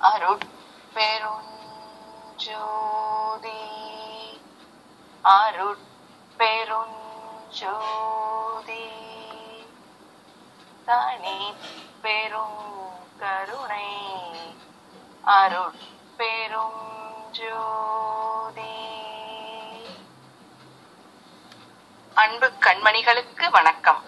அருட்பெருஞ்சோதி அருட்பெருஞ்சோதி தனி பெரும் கருணை அருட்பெரும் ஜோதி அன்பு கண்மணிகளுக்கு வணக்கம்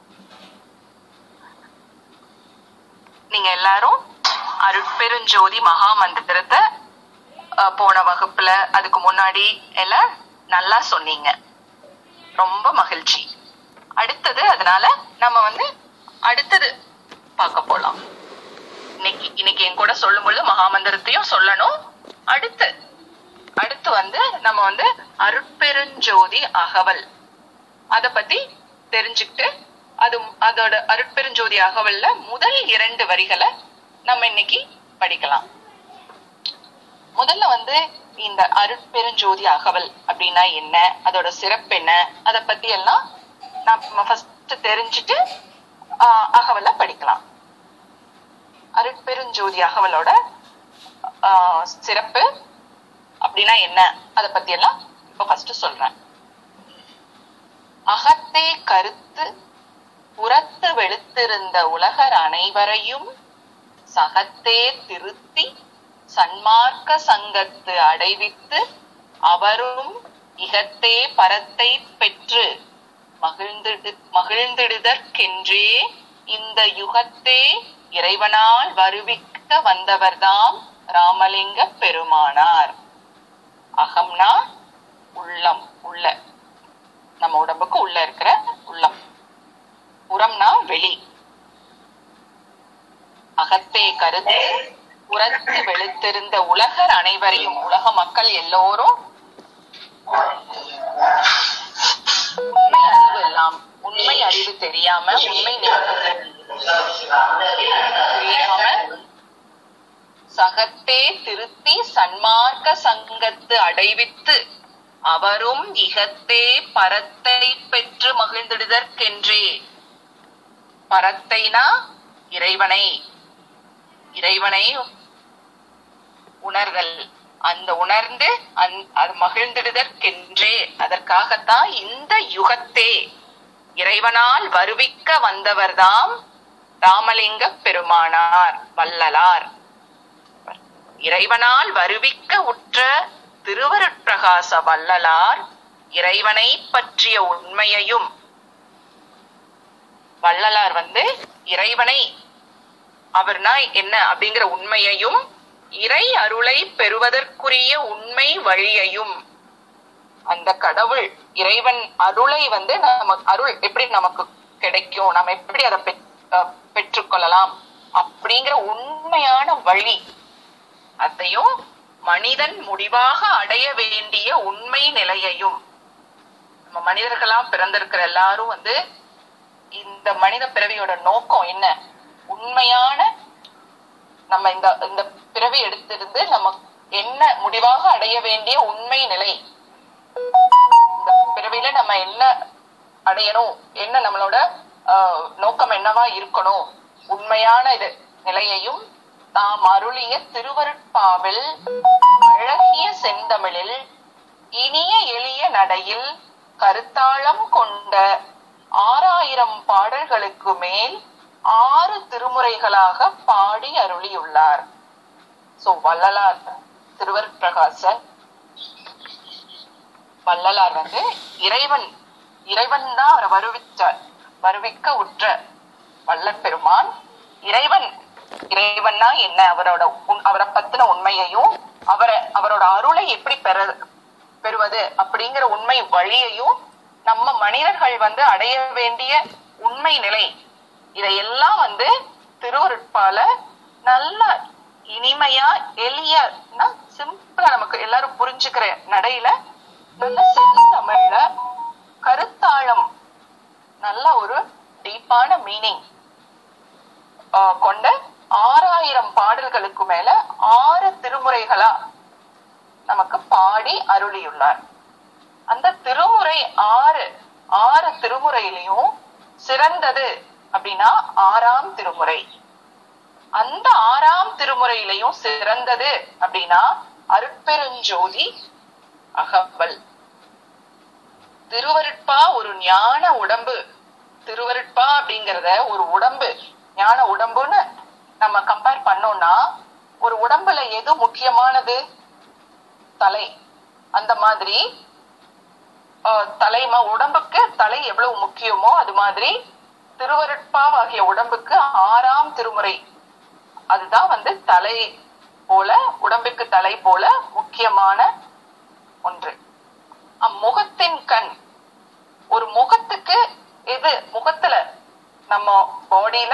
நீங்க எல்லாரும் அருட்பெருஞ்சோதி மகா மந்திரத்தை அஹ், போன வகுப்புல அதுக்கு முன்னாடி எல்லாம் நல்லா சொன்னீங்க ரொம்ப மகிழ்ச்சி அடுத்தது அதனால நம்ம வந்து அடுத்தது பார்க்க போலாம் இன்னைக்கு இன்னைக்கு என் கூட சொல்லும் பொழுது மகாமந்திரத்தையும் சொல்லணும் அடுத்து அடுத்து வந்து நம்ம வந்து அருட்பெருஞ்சோதி அகவல் அத பத்தி தெரிஞ்சுக்கிட்டு அது அதோட அருட்பெருஞ்சோதி அகவல்ல முதல் இரண்டு வரிகளை நம்ம இன்னைக்கு படிக்கலாம் முதல்ல வந்து இந்த அருட்பெருஞ்சோதி அகவல் அப்படின்னா என்ன அதோட சிறப்பு என்ன அத பத்தி எல்லாம் நம்ம ஃபர்ஸ்ட் தெரிஞ்சுட்டு ஆஹ், அகவலை படிக்கலாம் அருட்பெருஞ்சோதி அகவலோட ஆஹ், சிறப்பு அப்படின்னா என்ன அத பத்தி எல்லாம் இப்ப ஃபர்ஸ்ட் சொல்றேன் அகத்தே கருத்து புறத்து வெளுத்திருந்த உலகர் அனைவரையும் சகத்தே திருத்தி சன்மார்க்க சங்கத்து அடைவித்து அவரும் இகத்தே பரத்தை பெற்று மகிழ்ந்திடு மகிழ்ந்திடுதற்கென்றே இந்த யுகத்தே இறைவனால் வருவிக்க வந்தவர்தாம் ராமலிங்க பெருமானார் அகம்னா உள்ளம் உள்ள நம்ம உடம்புக்கு உள்ள இருக்கிற உள்ளம் புறம்னா வெளி அகத்தே கருத்து புறத்து வெளுத்திருந்த உலகர் அனைவரையும் உலக மக்கள் எல்லோரும் உண்மை அறிவு எல்லாம் உண்மை அறிவு தெரியாம உண்மை நினைவு தெரியாம சகத்தே திருத்தி சன்மார்க்க சங்கத்து அடைவித்து அவரும் இகத்தே பரத்தை பெற்று மகிழ்ந்திடுதற்கென்றே பரத்தைனா இறைவனை இறைவனை உணர்தல் அந்த உணர்ந்து அந்- அது மகிழ்ந்திடுதற்கென்றே அதற்காகத்தான் இந்த யுகத்தே இறைவனால் வருவிக்க வந்தவர்தாம் ராமலிங்க பெருமானார் வள்ளலார் இறைவனால் வருவிக்க உற்ற திருவருட்பிரகாச வள்ளலார் இறைவனை பற்றிய உண்மையையும் வள்ளலார் வந்து இறைவனை அவர்னா என்ன அப்படிங்கிற உண்மையையும் இறை அருளை பெறுவதற்குரிய உண்மை வழியையும் அந்த கடவுள் இறைவன் அருளை வந்து நம்ம அருள் எப்படி நமக்கு கிடைக்கும் நம்ம எப்படி அதை பெற்- அஹ் பெற்றுக்கொள்ளலாம் அப்படிங்கிற உண்மையான வழி அதையும் மனிதன் முடிவாக அடைய வேண்டிய உண்மை நிலையையும் நம்ம மனிதர்களா பிறந்திருக்கிற எல்லாரும் வந்து இந்த மனித பிறவியோட நோக்கம் என்ன உண்மையான நம்ம இந்த இந்த பிறவி எடுத்திருந்து நம்ம என்ன முடிவாக அடைய வேண்டிய உண்மை நிலை இந்த பிறவியில நம்ம என்ன அடையணும் என்ன நம்மளோட ஆஹ், நோக்கம் என்னவா இருக்கணும் உண்மையான இது நிலையையும் தாம் அருளிய திருவருட்பாவில் அழகிய செந்தமிழில் இனிய எளிய நடையில் கருத்தாளம் கொண்ட ஆறாயிரம் பாடல்களுக்கு மேல் ஆறு திருமுறைகளாக பாடி அருளியுள்ளார் சோ வள்ளலார் திருவருட்பிரகாசன் வள்ளலார் வந்து இறைவன் இறைவன் தான் அவரை வருவிச்சார் வருவிக்க உற்ற வள்ளற் பெருமான் இறைவன் இறைவன்னா என்ன அவரோட உண்- அவரை பத்தின உண்மையையும் அவரை அவரோட அருளை எப்படி பெற பெறுவது அப்படிங்கிற உண்மை வழியையும் நம்ம மனிதர்கள் வந்து அடைய வேண்டிய உண்மை நிலை இதையெல்லாம் வந்து திருவருட்பால நல்ல இனிமையா எளிய சிம்பிளா நமக்கு எல்லாரும் புரிஞ்சுக்கிற நடையில நல்ல செந்தமிழ்ல கருத்தாழம் நல்ல ஒரு டீப்பான மீனிங் கொண்ட ஆறாயிரம் பாடல்களுக்கு மேல ஆறு திருமுறைகளா நமக்கு பாடி அருளியுள்ளார் அந்த திருமுறை ஆறு ஆறு திருமுறையிலையும் சிறந்தது அப்படின்னா ஆறாம் திருமுறை அந்த ஆறாம் திருமுறையிலையும் சிறந்தது அப்படின்னா அருட்பெருஞ்சோதி அகவல் திருவருட்பா ஒரு ஞான உடம்பு திருவருட்பா அப்படிங்கறத ஒரு உடம்பு ஞான உடம்புன்னு நம்ம கம்பேர் பண்ணோம்னா ஒரு உடம்புல எது முக்கியமானது தலை அந்த மாதிரி ஆஹ், தலைம உடம்புக்கு தலை எவ்வளவு முக்கியமோ அது மாதிரி திருவருட்பாவாகிய உடம்புக்கு ஆறாம் திருமுறை அதுதான் வந்து தலை போல உடம்புக்கு தலை போல முக்கியமான ஒன்று அம்முகத்தின் கண் ஒரு முகத்துக்கு எது முகத்துல நம்ம பாடியில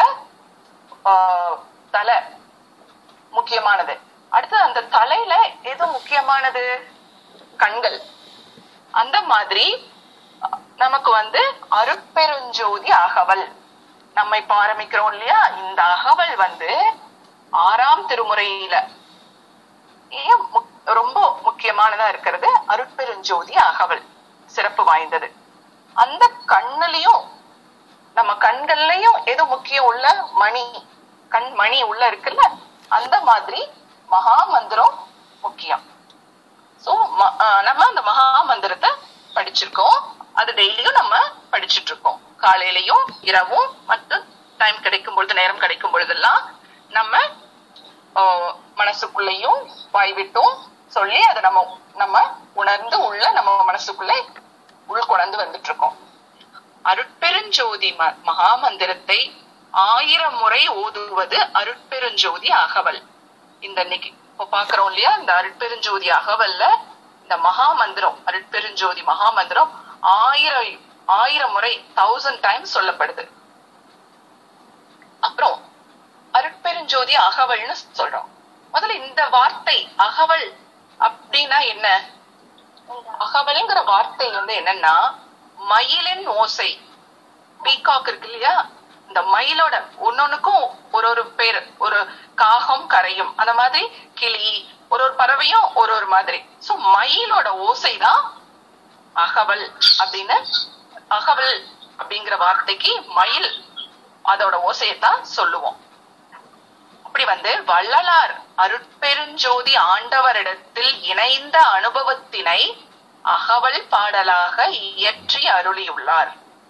தலை முக்கியமானது அடுத்து அந்த தலையில எது முக்கியமானது கண்கள் அந்த மாதிரி அஹ், நமக்கு வந்து அருட்பெருஞ்சோதி அகவல் நம்ம இப்ப ஆரம்பிக்கிறோம் இல்லையா இந்த அகவல் வந்து ஆறாம் திருமுறையில ஏன் முக்- ரொம்ப முக்கியமானதா இருக்கிறது அருட்பெருஞ்சோதி அகவல் சிறப்பு வாய்ந்தது அந்த கண்ணுலயும் நம்ம கண்கள்லயும் எது முக்கியம் உள்ள மணி கண் மணி உள்ள இருக்குல்ல அந்த மாதிரி மகா மந்திரம் முக்கியம் சோ நம்ம அந்த மகா மந்திரத்தை படிச்சிருக்கோம் அது டெய்லியும் நம்ம படிச்சிட்டு இருக்கோம் காலையிலயும் இரவும் மற்றும் டைம் கிடைக்கும் பொழுது நேரம் கிடைக்கும் பொழுதெல்லாம் நம்ம ஆஹ், மனசுக்குள்ளேயும் வாய் விட்டும் சொல்லி அதை நம்ம நம்ம உணர்ந்து உள்ள நம்ம மனசுக்குள்ள உள்கொணர்ந்து வந்துட்டு இருக்கோம் அருட்பெருஞ்சோதி ம- மகாமந்திரத்தை ஆயிரம் முறை ஓதுவது அருட்பெருஞ்சோதி அகவல் இந்த இன்னைக்கு இப்ப பாக்குறோம் இல்லையா இந்த அருட்பெருஞ்சோதி அகவல்ல இந்த மகாமந்திரம் அருட்பெருஞ்சோதி மகாமந்திரம் ஆயிரம் ஆயிரம் முறை தௌசண்ட் டைம்ஸ் சொல்லப்படுது அப்புறம் அருட்பெருஞ்சோதி அகவல்னு சொல்றோம் முதல்ல இந்த வார்த்தை அகவல் அப்படின்னா என்ன அகவல்ங்கிற வார்த்தை வந்து என்னன்னா மயிலின் ஓசை பீகாக் இருக்கு இல்லையா இந்த மயிலோட ஒன்னொன்னுக்கும் ஒரு ஒரு பேர் ஒரு காகம் கரையும் அந்த மாதிரி கிளி ஒரு ஒரு பறவையும் ஒரு ஒரு மாதிரி சோ மயிலோட ஓசை தான் அகவல் அப்படின்னு அகவல் அப்படிங்கிற வார்த்தைக்கு மயில் அதோட ஓசையத்தான் சொல்லுவோம் அப்படி வந்து வள்ளலார் அருட்பெருஞ்சோதி ஆண்டவரிடத்தில் இணைந்த அனுபவத்தினை அகவல் பாடலாக இயற்றி அருளியுள்ளார்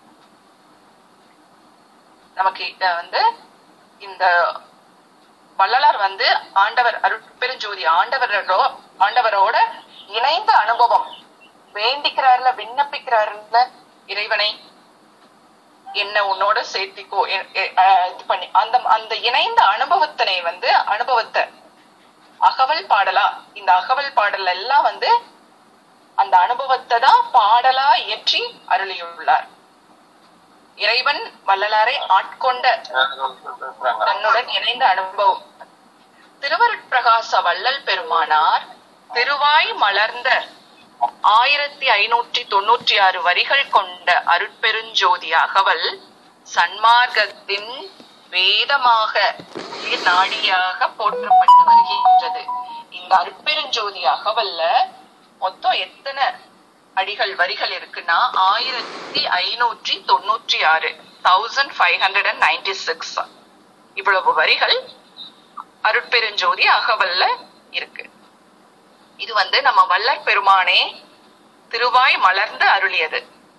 நமக்கு இத வந்து இந்த வள்ளலார் வந்து ஆண்டவர் அருட்பெருஞ்சோதி ஆண்டவரோட ஆண்டவரோட இணைந்த அனுபவம் வேண்டிக்கிறார்ல விண்ணப்பிக்கிறார்ல இறைவனை என்ன உன்னோட சேர்த்திக்கோ எ- எ- அஹ் இது பண்ணி அந்த அந்த இணைந்த அனுபவத்தினை வந்து அனுபவத்தை அகவல் பாடலா இந்த அகவல் பாடல் எல்லாம் வந்து அந்த அனுபவத்தை தான் பாடலா இயற்றி அருளியுள்ளார் இறைவன் வள்ளலாரை ஆட்கொண்ட தன்னுடன் இணைந்த அனுபவம் திருவருட்பிரகாச வள்ளல் பெருமானார் திருவாய் மலர்ந்த ஆயிரத்தி ஐநூற்றி தொண்ணூற்றி ஆறு வரிகள் கொண்ட அருட்பெருஞ்சோதி அகவல் சன்மார்க்கத்தின் வேதமாக உயிர் நாடியாக போற்றப்பட்டு வருகின்றது இந்த அருட்பெருஞ்சோதி அகவல்ல மொத்தம் எத்தனை அடிகள் வரிகள் இருக்குன்னா ஆயிரத்தி ஐநூற்றி தொண்ணூற்றி ஆறு thousand five hundred and ninety six இவ்வளவு வரிகள் அருட்பெருஞ்சோதி அகவல்ல இருக்கு இது வந்து நம்ம வள்ளற் பெருமானே திருவாய் மலர்ந்து அருளியது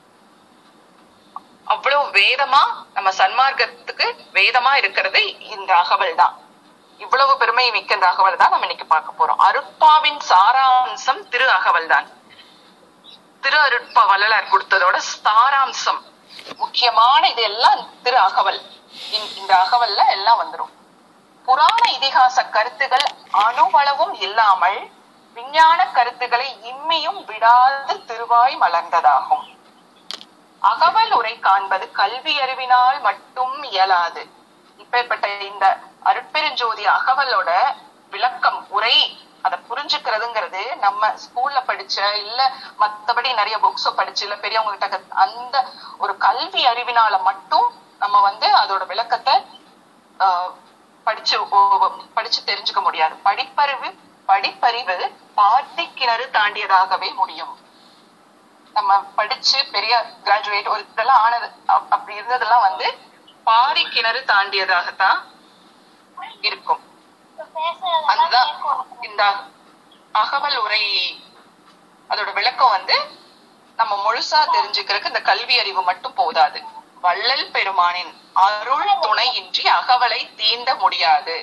அவ்வளவு வேதமா நம்ம சன்மார்க்கத்துக்கு வேதமா இருக்கிறது இந்த அகவல் தான் இவ்வளவு பெருமை மிக்க இந்த அகவல் தான் நம்ம இன்னைக்கு பார்க்க போறோம் அருட்பாவின் சாராம்சம் திரு அகவல் தான் திரு அருட்பா வள்ளலார் கொடுத்ததோட சாராம்சம் முக்கியமான இது எல்லாம் திரு அகவல் இந்த- இந்த அகவல்ல எல்லாம் வந்துரும் புராண இதிகாச கருத்துகள் அணுவளவும் இல்லாமல் விஞ்ஞான கருத்துக்களை இம்மியும் விடாது திருவாய் மலர்ந்ததாகும் அகவல் உரை காண்பது கல்வி அறிவினால் மட்டும் இயலாது இப்பேற்பட்ட இந்த அருட்பெருஞ்சோதி அகவலோட விளக்கம் உரை அதை புரிஞ்சுக்கிறதுங்கிறது நம்ம ஸ்கூல்ல படிச்ச இல்ல மத்தபடி நிறைய புக்ஸ் படிச்சு இல்ல பெரியவங்க கிட்ட கத்- அந்த ஒரு கல்வி அறிவினால மட்டும் நம்ம வந்து அதோட விளக்கத்தை ஆஹ், படிச்சு ஓ- படிச்சு தெரிஞ்சுக்க முடியாது படிப்பறிவு படிப்பறிவு பாட்டி கிணறு தாண்டியதாகவே முடியும் நம்ம படிச்சு பெரிய கிராஜுவேட் ஒரு இதெல்லாம் ஆனது அப்- அப்படி இருந்ததெல்லாம் வந்து பாதி கிணறு தாண்டியதாகத்தான் இருக்கு இந்த அகவல் உரை அதோட விளக்கம் வந்து நம்ம முழுசா தெரிஞ்சுக்கிறதுக்கு இந்த கல்வி அறிவு மட்டும் போதாது வள்ளல் பெருமானின் அருள் துணையின்றி அகவலை தீண்ட முடியாது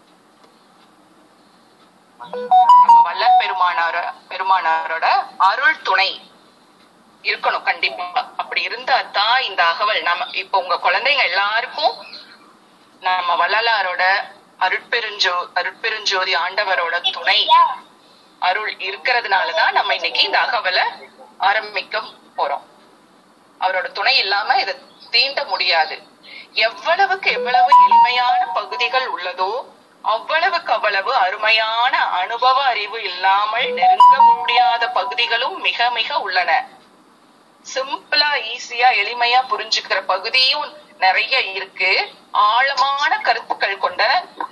நம்ம வள்ளல் பெருமானார பெருமானாரோட அருள் துணை இருக்கணும் கண்டிப்பா அப்படி இருந்தா தான் இந்த அகவல் நம்ம இப்ப உங்க குழந்தைங்க எல்லாருக்கும் நம்ம வள்ளலாரோட அருட்பெருஞ்சோ அருட்பெருஞ்சோதி ஆண்டவரோட துணை அருள் இருக்கிறதுனாலதான் நம்ம இன்னைக்கு இந்த அகவலை ஆரம்பிக்க போறோம் அவரோட துணை இல்லாம இதை தீண்ட முடியாது எவ்வளவுக்கு எவ்வளவு எளிமையான பகுதிகள் உள்ளதோ அவ்வளவுக்கு அவ்வளவு அருமையான அனுபவ அறிவு இல்லாமல் நெருங்க முடியாத பகுதிகளும் மிக மிக உள்ளன சிம்பிளா ஈஸியா எளிமையா புரிஞ்சுக்கிற பகுதியும் நிறைய இருக்கு ஆழமான கருத்துக்கள் கொண்ட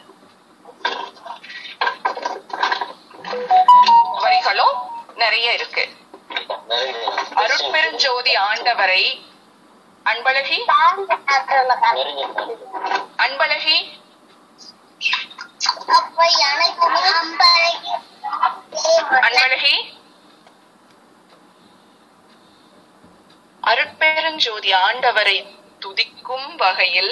வரிகளும் நிறைய இருக்கு அருட்பெருஞ்சோதி ஆண்டவரை அன்பழகி அன்பழகி அப்ப எனக்கு அம்பழகி அன்பழகி அருட்பெருஞ்சோதி ஆண்டவரை துதிக்கும் வகையில்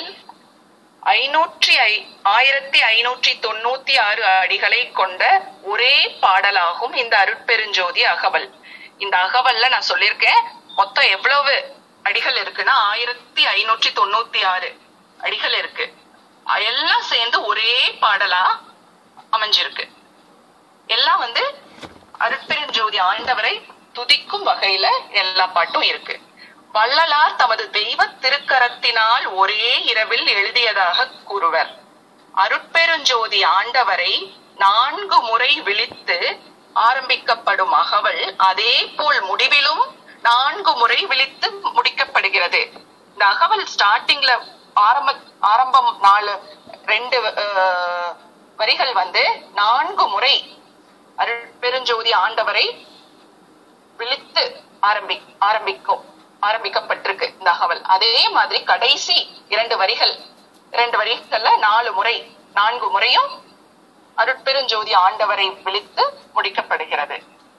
ஐநூற்றி ஐ ஆயிரத்தி ஐநூற்றி தொண்ணூத்தி ஆறு அடிகளை கொண்ட ஒரே பாடலாகும் இந்த அருட்பெருஞ்சோதி அகவல் இந்த அகவல்ல நான் சொல்லியிருக்கேன் மொத்தம் எவ்வளவு அடிகள் இருக்குன்னா ஆயிரத்தி ஐநூற்றி தொண்ணூத்தி ஆறு அடிகள் இருக்கு எல்லாம் சேர்ந்து ஒரே பாடலா அமைஞ்சிருக்கு எல்லாம் வந்து அருட்பெருஞ்சோதி ஆண்டவரை துதிக்கும் வகையில எல்லா பாட்டும் இருக்கு வள்ளலார் தமது தெய்வ திருக்கரத்தினால் ஒரே இரவில் எழுதியதாக கூறுவர் அருட்பெருஞ்சோதி ஆண்டவரை நான்கு முறை விழித்து ஆரம்பிக்கப்படும் அகவல் அதே போல் முடிவிலும் நான்கு முறை விழித்து முடிக்கப்படுகிறது இந்த அகவல் ஸ்டார்டிங்ல ஆரம்ப ஆரம்பம் நாலு ரெண்டு அஹ், வரிகள் வந்து நான்கு முறை அருட்பெருஞ்சோதி ஆண்டவரை விழித்து ஆரம்பி ஆரம்பிக்கும் ஆரம்பிக்கப்பட்டிருக்கு இந்த அகவல் அதே மாதிரி கடைசி இரண்டு வரிகள் இரண்டு வரிகள்ல நாலு முறை நான்கு முறையும் அருட்பெருஞ்சோதி ஆண்டவரை விழித்து முடிக்கப்படுகிறது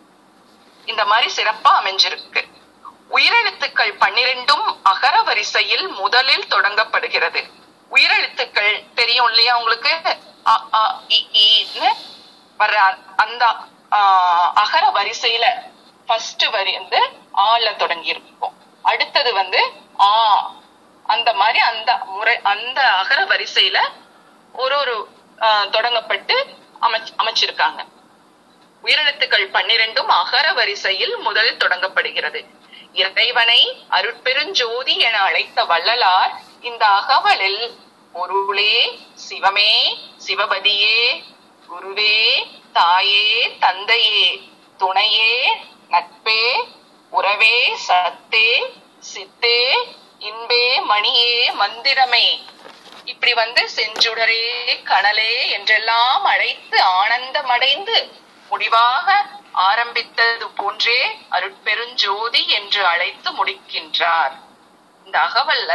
இந்த மாதிரி சிறப்பா அமைஞ்சிருக்கு உயிரெழுத்துக்கள் பன்னிரெண்டும் அகர வரிசையில் முதலில் தொடங்கப்படுகிறது உயிரெழுத்துக்கள் தெரியும் இல்லையா உங்களுக்கு அ, ஆ, இ, ஈன்னு வர்ற அந்த ஆ, அகர வரிசையில ஃபர்ஸ்ட் வரி வந்து ஆல தொடங்கி இருக்கும் அடுத்தது வந்து ஆ அந்த மாதிரி அந்த முறை அந்த அகர வரிசையில ஒரு ஒரு ஆ, தொடங்கப்பட்டு அமைச் அமைச்சிருக்காங்க உயிரெழுத்துக்கள் பன்னிரெண்டும் அகர வரிசையில் முதல் தொடங்கப்படுகிறது இறைவனை அருட்பெருஞ்சோதி என அழைத்த வள்ளலார் இந்த அகவலில் பொருளே சிவமே சிவபதியே குருவே தாயே தந்தையே துணையே நட்பே உறவே சத்தே சித்தே இன்பே மணியே மந்திரமே இப்படி வந்து செஞ்சுடரே கனலே என்றெல்லாம் அழைத்து ஆனந்தமடைந்து முடிவாக ஆரம்பித்தது போன்றே அருட்பெருஞ்சோதி என்று அழைத்து முடிக்கின்றார் இந்த அகவல்ல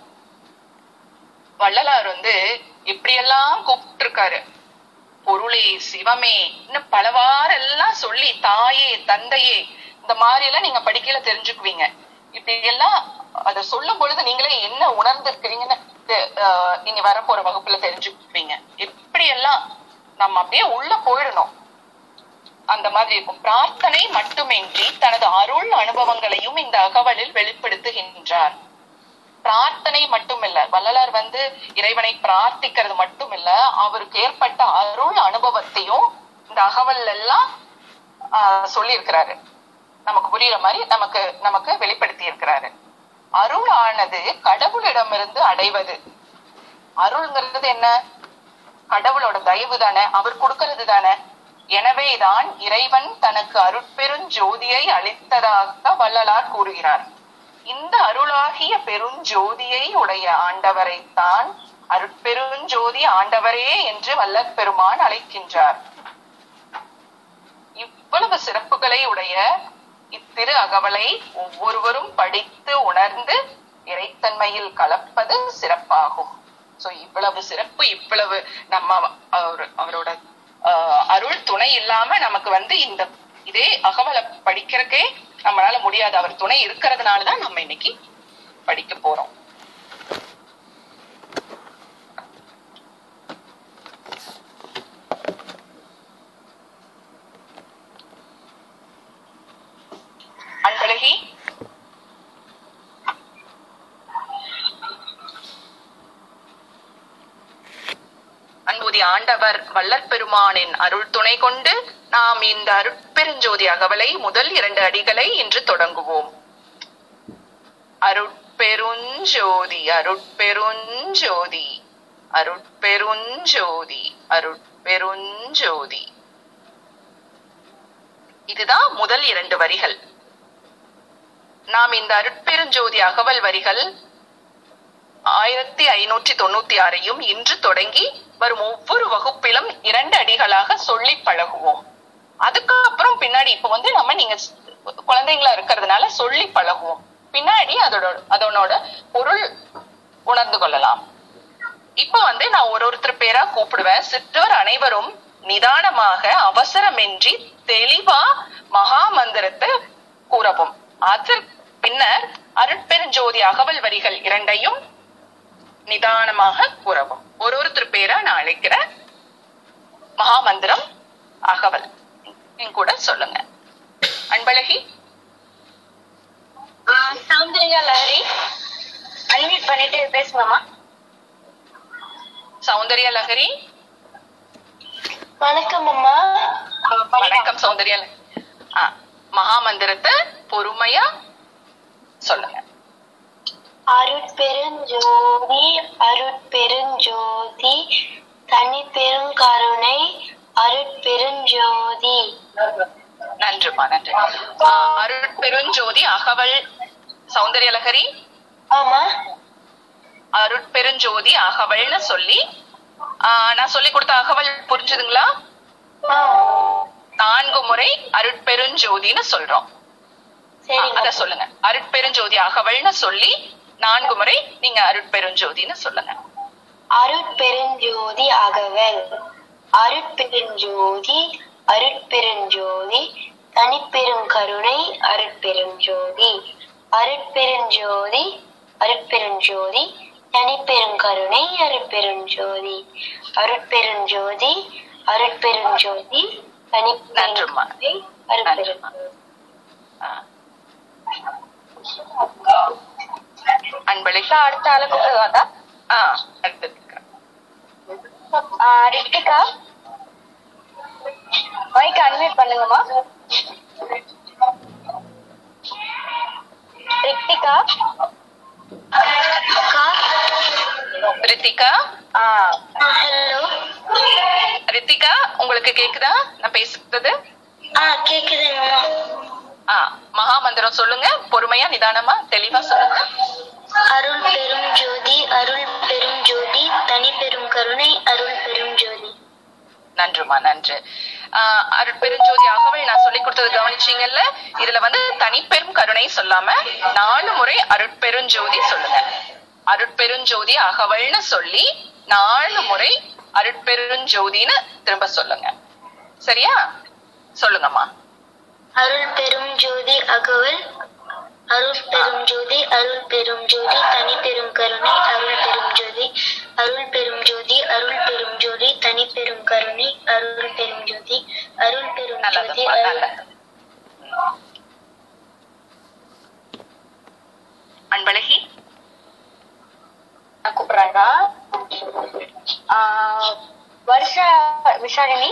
வள்ளலார் வந்து இப்படியெல்லாம் கூப்பிட்டிருக்காரு பொருளே சிவமே இன்னும் பலவாறெல்லாம் சொல்லி தாயே தந்தையே இந்த மாதிரி எல்லாம் நீங்க படிக்கல தெரிஞ்சுக்குவீங்க இப்படி எல்லாம் அத சொல்லும் பொழுது நீங்களே என்ன உணர்ந்திருக்கிறீங்கன்னு தெ- ஆஹ் இனி வரப்போற வகுப்புல தெரிஞ்சுக்குவீங்க எப்படி எல்லாம் நம்ம அப்படியே உள்ள போயிடணும் அந்த மாதிரி இருக்கும் பிரார்த்தனை மட்டுமின்றி தனது அருள் அனுபவங்களையும் இந்த அகவலில் வெளிப்படுத்துகின்றார் பிரார்த்தனை மட்டுமில்ல வள்ளலார் வந்து இறைவனை பிரார்த்திக்கிறது மட்டுமில்ல அவருக்கு ஏற்பட்ட அருள் அனுபவத்தையும் இந்த அகவல் எல்லாம் ஆஹ் சொல்லியிருக்கிறாரு நமக்கு புரியுற மாதிரி நமக்கு நமக்கு வெளிப்படுத்தி இருக்கிறாரு அருள் ஆனது கடவுளிடமிருந்து அடைவது அருள்ங்கிறது என்ன கடவுளோட தயவு தானே அவர் கொடுக்கிறது தானே எனவேதான் இறைவன் தனக்கு அருட்பெருஞ்சோதியை அளித்ததாக வள்ளலார் கூறுகிறார் இந்த அருளாகிய பெருஞ்சோதியை உடைய ஆண்டவரைத்தான் அருட்பெருஞ்சோதி ஆண்டவரே என்று வல்லற் பெருமான் அழைக்கின்றார் இவ்வளவு சிறப்புகளை உடைய இத்திரு அகவலை ஒவ்வொருவரும் படித்து உணர்ந்து இறைத்தன்மையில் கலப்பது சிறப்பாகும் சோ இவ்வளவு சிறப்பு இவ்வளவு நம்ம அவர் அவரோட ஆஹ், அருள் துணை துணை இல்லாம நமக்கு வந்து இந்த இதே அகவலை படிக்கிறக்கே நம்மளால முடியாது அவர் துணை இருக்கிறதுனால தான் நம்ம இன்னைக்கு படிக்க போறோம் அன்பழகி அன்புதி ஆண்டவர் வள்ளற் பெருமானின் அருள் துணை கொண்டு நாம் இந்த அருட்பெருஞ்சோதி அகவலை முதல் இரண்டு அடிகளை இன்று தொடங்குவோம் அருட்பெருஞ்சோதி அருட்பெருஞ்சோதி அருட்பெருஞ்சோதி அருட்பெருஞ்சோதி இதுதான் முதல் இரண்டு வரிகள் நாம் இந்த அருட்பெருஞ்சோதி அகவல் வரிகள் ஆயிரத்தி ஐநூற்றி தொண்ணூத்தி ஆறையும் இன்று தொடங்கி வரும் ஒவ்வொரு வகுப்பிலும் இரண்டு அடிகளாக சொல்லி பழகுவோம் அதுக்கு அப்புறம் பின்னாடி இப்ப வந்து நம்ம நீங்க ஸ்- குழந்தைங்களா இருக்கிறதுனால சொல்லி பழகுவோம் பின்னாடி அதோட அதனோட பொருள் உணர்ந்து கொள்ளலாம் இப்ப வந்து நான் ஒரு ஒருத்தர் பேரா கூப்பிடுவேன் சிற்றோர் அனைவரும் நிதானமாக அவசரமின்றி தெளிவா மகா மந்திரத்தை கூறவும் அதன் பின்னர் அருட்பெருஞ்சோதி அகவல் வரிகள் இரண்டையும் நிதானமாக கூறவும் ஒரு ஒருத்தர் பேரா நான் அழைக்கிறேன் மகாமந்திரம் அகவல் என் கூட சொல்லுங்க அன்பழகி சௌந்தர்யா லஹரி அன்மியூட் பண்ணிட்டு பேசுங்கம்மா சௌந்தர்யா லஹரி வணக்கம் அம்மா வணக்கம் சௌந்தர்யா லஹரி. ஆ, மகாமந்திரத்தை பொறுமையா சொல்லுங்க அருட்பெருஞ்சோதி அருட்பெருஞ்சோதி தனி பெருங்கருணை அருட்பெருஞ்சோதி நன்றுமா நன்றி ஆ, அருட்பெருஞ்சோதி அகவல் சௌந்தர்ய லஹரி ஆமா அருட்பெருஞ்சோதி அகவல்னு சொல்லி ஆ, நான் சொல்லி கொடுத்த அகவல் புரிஞ்சுதுங்களா ஆ, நான்கு முறை அருட்பெருஞ்சோதின்னு சொல்றோம் ஆ, சரிங்க அத சொல்லுங்க அருட்பெருஞ்சோதி அகவல்னு சொல்லி நான்கு முறை நீங்க அருட்பெருஞ்சோதின்னு சொல்லுங்க அருட்பெருஞ்சோதி அகவல் அருட்பெருஞ்சோதி அருட்பெருஞ்சோதி தனிப்பெருங்கருணை அருட்பெருஞ்சோதி அருட்பெருஞ்சோதி அருட்பெருஞ்சோதி தனிப்பெருங்கருணை அருட்பெருஞ்சோதி அருட்பெருஞ்சோதி அருட்பெருஞ்சோதி நன்றும்மா. தனிப்பெருங்கருணை அருட்பெருஞ்சோதி ஆ. அன்பழகி அடுத்த ஆளு கூப்பிடுவாதா ஆ அடுத்தது ரித்திகா மைக் அன்மியூட் பண்ணுங்கம்மா ரித்திகா ரித்திகா ஹலோ ரித்திகா உங்களுக்கு கேக்குதா நான் பேசுறது ஆ கேக்குதுங்கம்மா ஆ மகாமந்திரம் சொல்லுங்க பொறுமையா நிதானமா தெளிவா சொல்லுங்க அருள் பெரும் ஜோதி அருள் பெரும் ஜோதி தனி பெரும் கருணை அருள் பெரும் ஜோதி நன்றுமா நன்று ஆஹ் அருட்பெருஞ்சோதி அகவல் நான் சொல்லி கொடுத்தது கவனிச்சீங்கல்ல இதுல வந்து தனிப்பெரும் கருணை சொல்லாம நாலு முறை அருட்பெருஞ்சோதி சொல்லுங்க அருட்பெருஞ்சோதி அகவல்னு சொல்லி நாலு முறை அருட்பெருஞ்சோதின்னு திரும்ப சொல்லுங்க சரியா சொல்லுங்கம்மா அருள் பெரும் ஜோதி அகவல் அருள் பெரும் ஜோதி அருள் பெரும் ஜோதி தனி பெரும் கருணை அருள் பெரும் ஜோதி அருள் பெரும் ஜோதி அருள் பெரும் ஜோதி தனி பெரும் கருணை அருள் பெரும் ஜோதி அருள் பெரும் ஜோதி நல்லதும்மா அருள் நல்லது அன்பழகி நான் கூப்பிடுறாங்க வருஷா விஷாலினி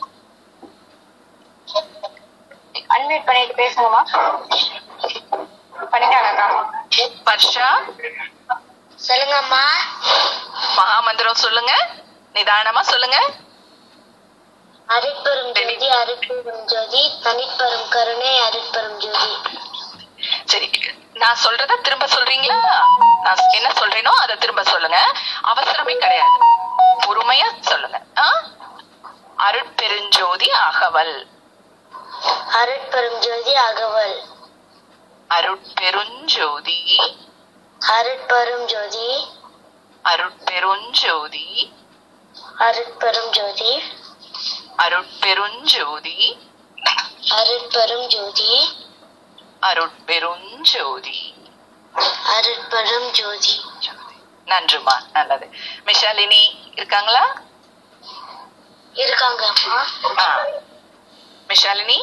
அன்மியூட் பண்ணிட்டு பேசுங்கம்மா பண்ணிட்டாங்கக்கா வர்ஷா சொல்லுங்கம்மா மகாமந்திரம் சொல்லுங்க நிதானமா சொல்லுங்க அருட்பெரும் ஜோதி அருட்பெரும் ஜோதி தனிப்பெரும் கருணை அருட்பெரும் ஜோதி சரி நான் சொல்றத திரும்ப சொல்றீங்களா நான் என்ன சொல்றேனோ அதை திரும்ப சொல்லுங்க அவசரமே கிடையாது பொறுமையா சொல்லுங்க ஆ? அருட்பெருஞ்சோதி அகவல் அருட்பெரும் ஜோதி அகவல் அருட்பெருஞ்சோதி அருட்பெரும் ஜோதி அருட்பெருஞ்சோதி அருட்பெரும் ஜோதி அருட்பெருஞ்சோதி அருட்பெரும் ஜோதி அருட்பெருஞ்சோதி அருட்பெரும் ஜோதி நன்றுமா நல்லது மிஷாலினி இருக்காங்களா இருக்காங்க அம்மா ஆ. மிஷாலினி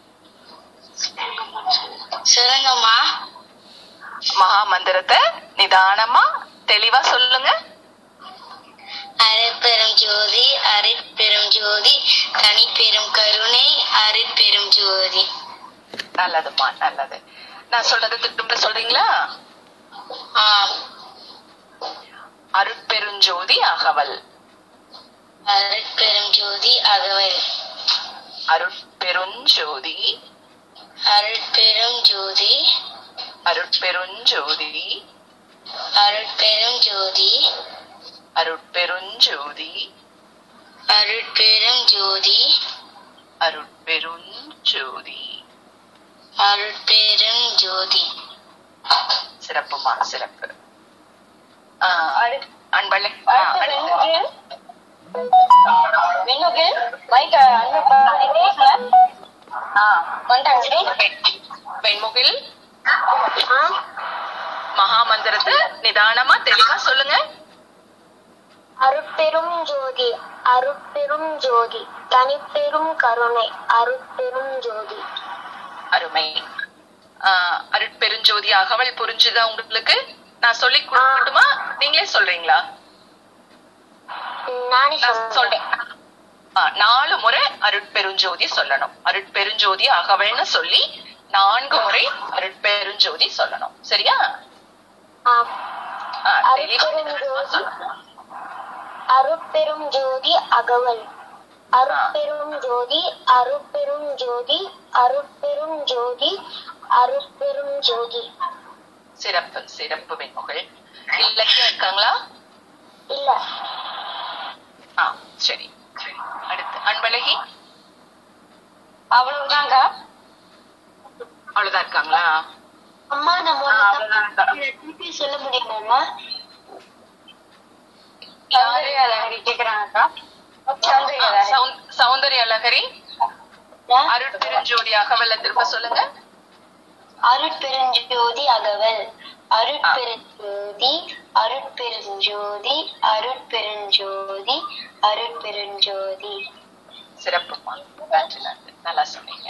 சொல்லுங்கம்மா மகா மந்திரத்தை நிதானமா தெளிவா சொல்லுங்க அருட்பெரும் ஜோதி அருட்பெரும் ஜோதி தனிப்பெரும் கருணை அருட்பெரும் ஜோதி நல்லதுமா நல்லது நான் சொல்றது திரும்ப சொல்றீங்களா ஆ அருட்பெருஞ்சோதி அகவல் அருட்பெரும் ஜோதி அகவல் அருட்பெருஞ்சோதி அருட்பெரும் ஜோதி அருட்பெருஞ்சோதி அருட்பெரும் ஜோதி அருட்பெருஞ்சோதி அருட்பெரும் ஜோதி அருட்பெருஞ்சோதி அருட்பெரும் ஜோதி சிறப்புமா சிறப்பு ஆ, அன்பழ ஆ, அடுத்து. ஆ, வெண்முகில் மகா மந்திரத்தை நிதானமா தெளிவா சொல்லுங்க அருட்பெரும் ஜோதி அருட்பெரும் ஜோதி தனிப்பெரும் கருணை அருட்பெரும் ஜோதி அருமை ஆ, அருட்பெருஞ்சோதி அகவல் புரிஞ்சுதா உங்களுக்கு நான் சொல்லி கொடுக்கட்டுமா நீங்களே சொல்றீங்களா நானே நான் சொல்றேன் சொல்றேன் ஆ, நாலு முறை அருட்பெருஞ்சோதி சொல்லணும் அருட்பெருஞ்சோதி அகவல்னு சொல்லி நான்கு முறை அருட்பெருஞ்சோதி சொல்லணும் சரியா ஆ. ஆ, தெளிவா அருட்பெருஞ்சோதி சொல்லணும். அருட்பெரும் ஜோதி அகவல் அருட்பெரும் ஜோதி அருட்பெரும் ஜோதி அருட்பெரும் ஜோதி அருட்பெரும் ஜோதி சிறப்பு சிறப்பு வெண்முகள் இலக்கியம் இருக்காங்களா இல்ல ஆ சரி சரி அடுத்து அன்பழகி அவ்வளவுதாங்க அவ்வளவுதான் இருக்காங்களா அம்மா நம்ம ஆ, அவ்வளவுதான் இருக்கா. திருப்பி சொல்ல முடியுமாம்மா ஆ, சௌந்- சௌந்தர்ய அழகரி அருட்பெருஞ்சோதி அகவல்ல திரும்ப சொல்லுங்க அருட்பெருஞ்சோதி அகவல் அருட்பெருஞ்சோதி அருட்பெருஞ்சோதி அருட்பெருஞ்சோதி அருட்பெருஞ்சோதி சிறப்புமா நன்றி நன்றி நல்லா சொன்னீங்க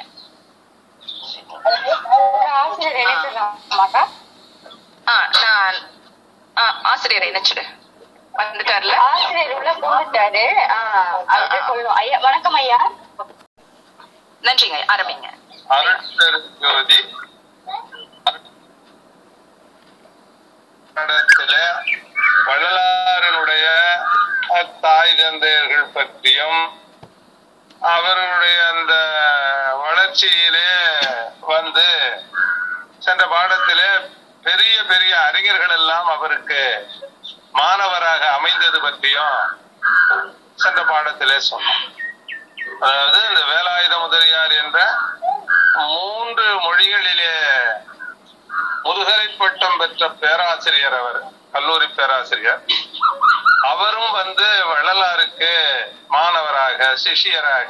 ஆசிரியர் ஆ நான் ஆ ஆசிரியரை இணைச்சிடு வந்துட்டார்ல ஆசிரியர் உள்ள போந்துட்டாரு அவர்கிட்ட சொல்லணும் ஐயா வணக்கம் ஐயா நன்றிங்க ஆரம்பிங்க அருட்பெருஞ்சோதி இடத்துல வள்ளலாரனுடைய தாய் தந்தையர்கள் பற்றியும் அவர்களுடைய அந்த வளர்ச்சியிலே வந்து சென்ற பாடத்திலே பெரிய பெரிய அறிஞர்கள் எல்லாம் அவருக்கு மாணவராக அமைந்தது பற்றியும் சென்ற பாடத்திலே சொன்னோம் அதாவது இந்த வேலாயுத முதலியார் என்ற மூன்று மொழிகளிலே முதுகலை பட்டம் பெற்ற பேராசிரியர் அவர் கல்லூரி பேராசிரியர் அவரும் வந்து வள்ளலாருக்கு மாணவராக சிஷியராக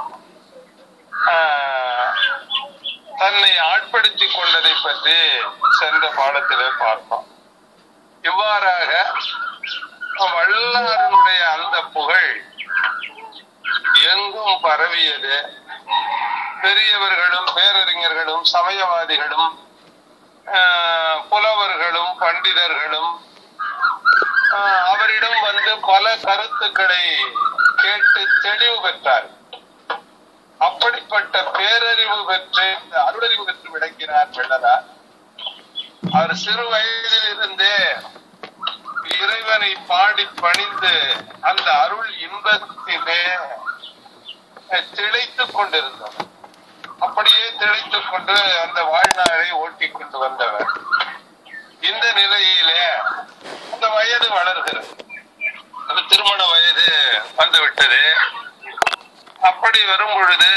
ஆஹ், தன்னை ஆட்படுத்திக் கொண்டதை பற்றி சென்ற பாடத்திலே பார்த்தோம் இவ்வாறாக வள்ளலாரனுடைய அந்த புகழ் எங்கும் பரவியது பெரியவர்களும் பேரறிஞர்களும் சமயவாதிகளும் ஆஹ், புலவர்களும் பண்டிதர்களும் ஆஹ், அவரிடம் வந்து பல கருத்துக்களை கேட்டு தெளிவு பெற்றார் அப்படிப்பட்ட பேரறிவு பெற்று அருளறிவு பெற்று விளங்கினார் வெள்ளலார் அவர் சிறு வயதில் இருந்தே இறைவனை பாடி பணிந்து அந்த அருள் இன்பத்திலே திளைத்துக் கொண்டிருந்தவர் அப்படியே திளைத்துக் கொண்டு அந்த வாழ்நாளை ஓட்டிக் கொண்டு வந்தவர் இந்த நிலையிலே அந்த வயது வளர்கிறது அந்த திருமண வயது வந்து விட்டது அப்படி வரும் பொழுது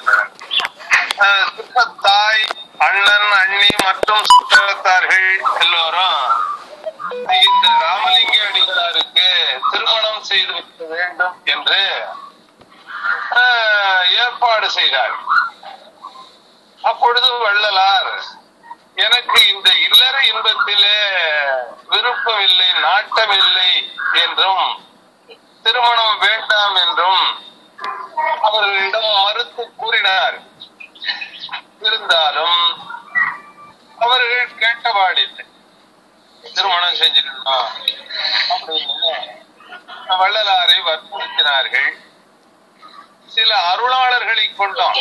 அஹ், தாய் அண்ணன் அண்ணி மற்றும் சுற்றத்தார்கள் எல்லோரும் இந்த ராமலிங்க அடிகளாருக்கு திருமணம் செய்து வைக்க வேண்டும் என்று ஆஹ், ஏற்பாடு செய்தார் அப்பொழுது வள்ளலார் எனக்கு இந்த இல்லற இன்பத்திலே விருப்பமில்லை நாட்டமில்லை என்றும் திருமணம் வேண்டாம் என்றும் அவர்களிடம் மறுத்து கூறினார் இருந்தாலும் அவர்கள் கேட்டபாடில்லை திருமணம் செஞ்சிருந்தோம் அப்படின்னு வள்ளலாரை வற்புறுத்தினார்கள் சில அருளாளர்களை கொண்டோம்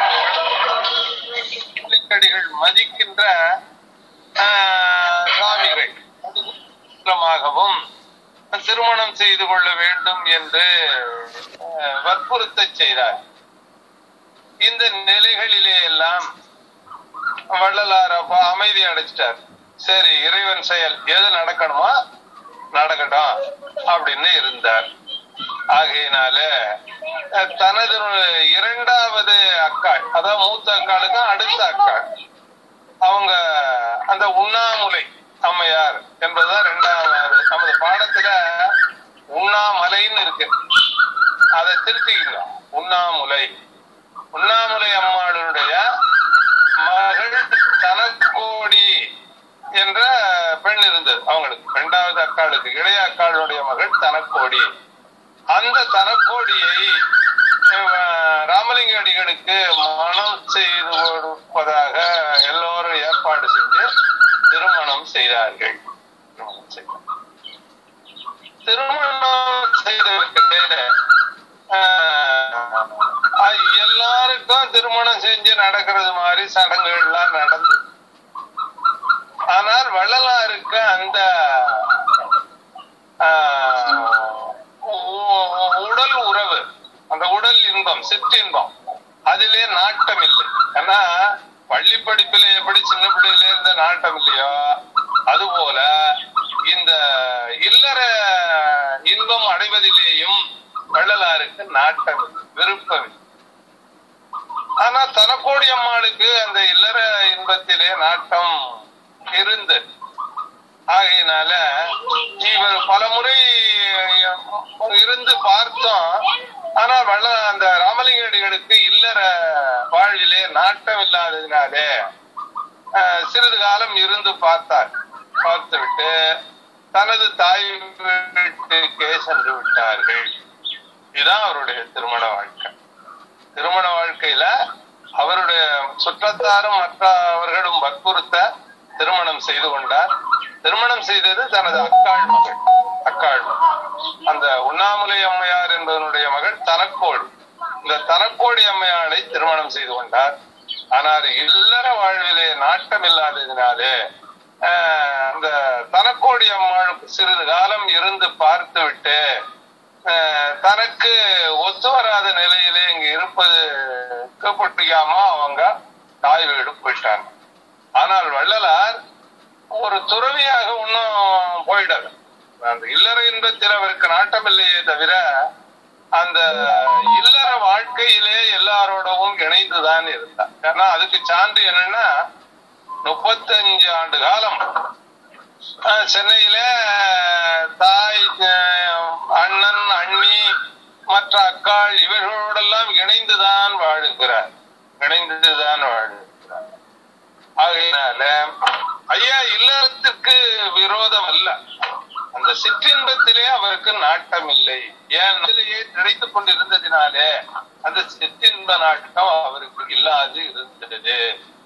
திருக்கடிகள் மதிக்கின்ற ஆஹ், சாமிகள் மூலமாகவும் திருமணம் செய்து கொள்ள வேண்டும் என்று ஆஹ், வற்புறுத்தச் செய்தார் இந்த நிலைகளிலே எல்லாம் வள்ளலார் அப்ப அமைதி அடைச்சிட்டார் சரி இறைவன் செயல் எது நடக்கணுமோ நடக்கட்டும் அப்படின்னு இருந்தார் ஆகையினால அஹ், தனது இரண்டாவது அக்காள் அதாவது மூத்த அக்காளுக்கும் அடுத்த அக்காள் அவங்க அந்த உண்ணாமுலை அம்மையார் என்பதுதான் இரண்டாவது நமது பாடத்துல உண்ணாமலைன்னு இருக்கு அதை திருத்திக்கணும் உண்ணாமுலை உண்ணாமுலை அம்மாளுடைய மகள் தனக்கோடி என்ற பெண் இருந்தது அவங்களுக்கு இரண்டாவது அக்காளுக்கு இளைய அக்காளுடைய மகள் தனக்கோடி அந்த தனக்கோடியை அஹ், ராமலிங்க அடிகளுக்கு மனம் செய்து கொடுப்பதாக எல்லோரும் ஏற்பாடு செஞ்சு திருமணம் செய்தார்கள் திருமணம் செய்தார்கள். திருமணம் செய்தவர்களுக்கு ஆஹ், எல்லாருக்கும் திருமணம் செஞ்சு நடக்கிறது மாதிரி சடங்குகள்லாம் நடந்து ஆனால் வள்ளலாருக்கு அந்த ஆஹ், உ- உடல் உறவு அந்த உடல் இன்பம் சிற்றின்பம் அதிலே நாட்டம் இல்லை ஏன்னா பள்ளி படிப்பில எப்படி சின்ன பிள்ளையில இருந்த நாட்டம் இல்லையோ அதுபோல இந்த இல்லற இன்பம் அடைவதிலேயும் வள்ளலாருக்கு நாட்டம் இல்லை, விருப்பம் இல்லை. ஆனா தனக்கோடி அம்மாளுக்கு அந்த இல்லற இன்பத்திலே நாட்டம் இருந்தது ஆகையினால இவர் பலமுறை இருந்து பார்த்தோம் ஆனா வள்ள அந்த ராமலிங்கடிகளுக்கு இல்லற வாழ்விலே நாட்டம் இல்லாததினாலே அஹ், சிறிது காலம் இருந்து பார்த்தார் பார்த்துவிட்டு தனது தாய் வீட்டுக்கே சென்று விட்டார்கள் இதுதான் அவருடைய திருமண வாழ்க்கை திருமண வாழ்க்கையில அவருடைய சுற்றத்தாரும் மற்றவர்களும் வற்புறுத்த திருமணம் செய்து கொண்டார் திருமணம் செய்தது தனது அக்காள் மகள் அக்காள் மகள். அந்த உண்ணாமுலை அம்மையார் என்பதனுடைய மகள் தனக்கோடி இந்த தனக்கோடி அம்மையாரை திருமணம் செய்து கொண்டார் ஆனால் இல்லற வாழ்விலே நாட்டம் இல்லாததினாலே ஆஹ், அந்த தனக்கோடி அம்மாளுக்கு சிறிது காலம் இருந்து பார்த்து விட்டு ஆஹ், தனக்கு ஒத்து வராத நிலையிலே இங்க இருப்பது பிடிக்காம அவங்க தாய் வீடு போயிட்டாங்க ஆனால் வள்ளலார் ஒரு துறவியாக இன்னும் போயிடாது அந்த இல்லற இன்பத்தில் அவருக்கு நாட்டம் இல்லையே தவிர அந்த இல்லற வாழ்க்கையிலே எல்லாரோடவும் இணைந்துதான் இருந்தார் ஏன்னா அதுக்கு சான்று என்னன்னா முப்பத்தஞ்சு ஆண்டு காலம் அஹ், சென்னையில தாய் அஹ், அண்ணன் அண்ணி மற்ற அக்காள் இவர்களோடெல்லாம் இணைந்துதான் வாழுகிறார் இணைந்துதான் வாழுகிறார் ஆகையினால ஐயா இல்லறத்திற்கு விரோதம் அல்ல அந்த சிற்றின்பத்திலே அவருக்கு நாட்டம் இல்லை ஏன் அதிலேயே நினைத்துக் கொண்டிருந்ததினாலே அந்த சிற்றின்ப நாட்டம் அவருக்கு இல்லாது இருந்தது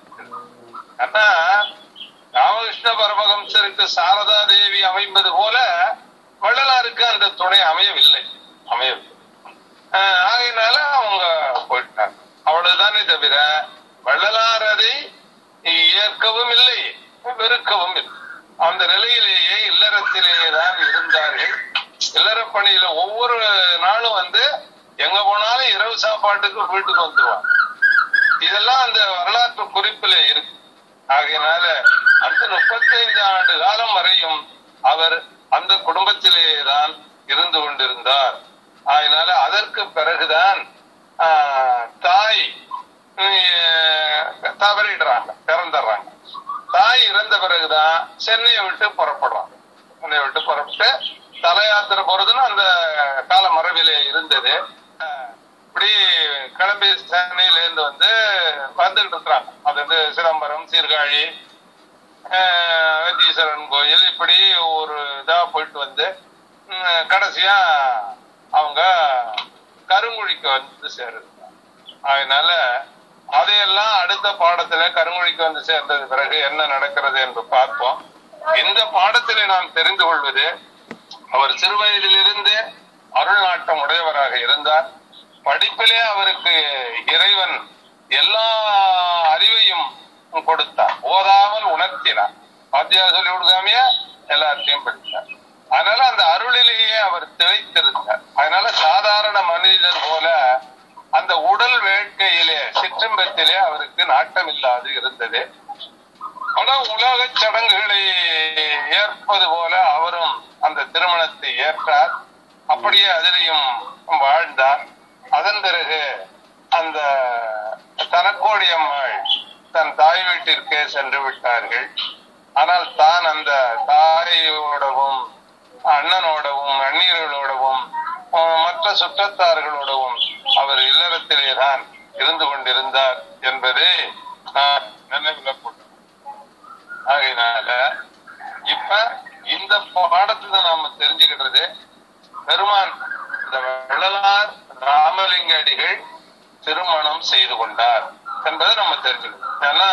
ஆனா ராமகிருஷ்ண பரமஹம்சருக்கு சாரதா தேவி அமைப்பது போல வள்ளலாருக்கு அந்த துணை அமையவில்லை அமையவில்லை ஆஹ் ஆகையினால அவங்க போயிட்டாங்க அவ்வளவுதானே தவிர வள்ளலார் அதை ஏற்கவும் இல்லை வெறுக்கவும் இல்லை அந்த நிலையிலேயே இல்லறத்திலேயே தான் இருந்தார்கள் இல்லற பணியில ஒவ்வொரு நாளும் வந்து எங்க போனாலும் இரவு சாப்பாட்டுக்கு வீட்டுக்கு வந்துருவாங்க இதெல்லாம் அந்த வரலாற்று குறிப்பில இருக்கு ஆகையினால அந்த முப்பத்தைந்து ஆண்டு காலம் வரையும் அவர் அந்த குடும்பத்திலேயே தான் இருந்து கொண்டிருந்தார் அதனால அதற்கு பிறகுதான் ஆஹ், தாய் உம், தவறிடுறாங்க இறந்துடுறாங்க தாய் இறந்த பிறகுதான் சென்னையை விட்டு புறப்படுறாங்க சென்னையை விட்டு புறப்பட்டு தல யாத்திரை போறதுன்னு அந்த கால மரபிலே இருந்தது ஆஹ், இப்படி கிளம்பி சென்னையில இருந்து வந்து வந்துட்டு இருக்கிறாங்க அது வந்து சிதம்பரம் சீர்காழி ஆஹ் வைத்தீஸ்வரன் கோயில் இப்படி ஒரு இதா போயிட்டு வந்து உம், கடைசியா அவங்க கருங்குழிக்கு வந்து சேருது அதனால அதையெல்லாம் அடுத்த பாடத்துல கருங்குழிக்கு வந்து சேர்ந்தது பிறகு என்ன நடக்கிறது என்று பார்ப்போம் இந்த பாடத்திலே நாம் தெரிந்து கொள்வது அவர் சிறுவயதிலிருந்து அருள் நாட்டம் உடையவராக இருந்தார் படிப்பிலே அவருக்கு இறைவன் எல்லா அறிவையும் கொடுத்தார் ஓதாமல் உணர்த்தினார் வாத்தியார் சொல்லி கொடுக்காமையே எல்லாத்தையும் படித்தார் அதனால அந்த அருளிலேயே அவர் திளைத்திருந்தார் அதனால சாதாரண மனிதர் போல அந்த உடல் வேட்கையிலே சிற்றின்பத்திலே அவருக்கு நாட்டம் இல்லாது இருந்தது பல உலக சடங்குகளை ஏற்பது போல அவரும் அந்த திருமணத்தை ஏற்றார் அப்படியே அதிலையும் வாழ்ந்தார் அதன் பிறகு அந்த தனக்கோடி அம்மாள் தன் தாய் வீட்டிற்கே சென்று விட்டார்கள் ஆனால் தான் அந்த தாயோடவும் அண்ணனோடவும் அந்நியர்களோடவும் அஹ், மற்ற சுற்றத்தார்களோடவும் அவர் இல்லறத்திலே தான் இருந்து கொண்டிருந்தார் என்பதை நான் நினைவில் கொண்டேன் ஆகையினால இப்ப இந்த பாடத்துல நாம தெரிஞ்சுக்கிட்டது பெருமான் இந்த வள்ளலார் ராமலிங்க அடிகள் திருமணம் செய்து கொண்டார் என்பதை நம்ம தெரிஞ்சுக்கணும் ஏன்னா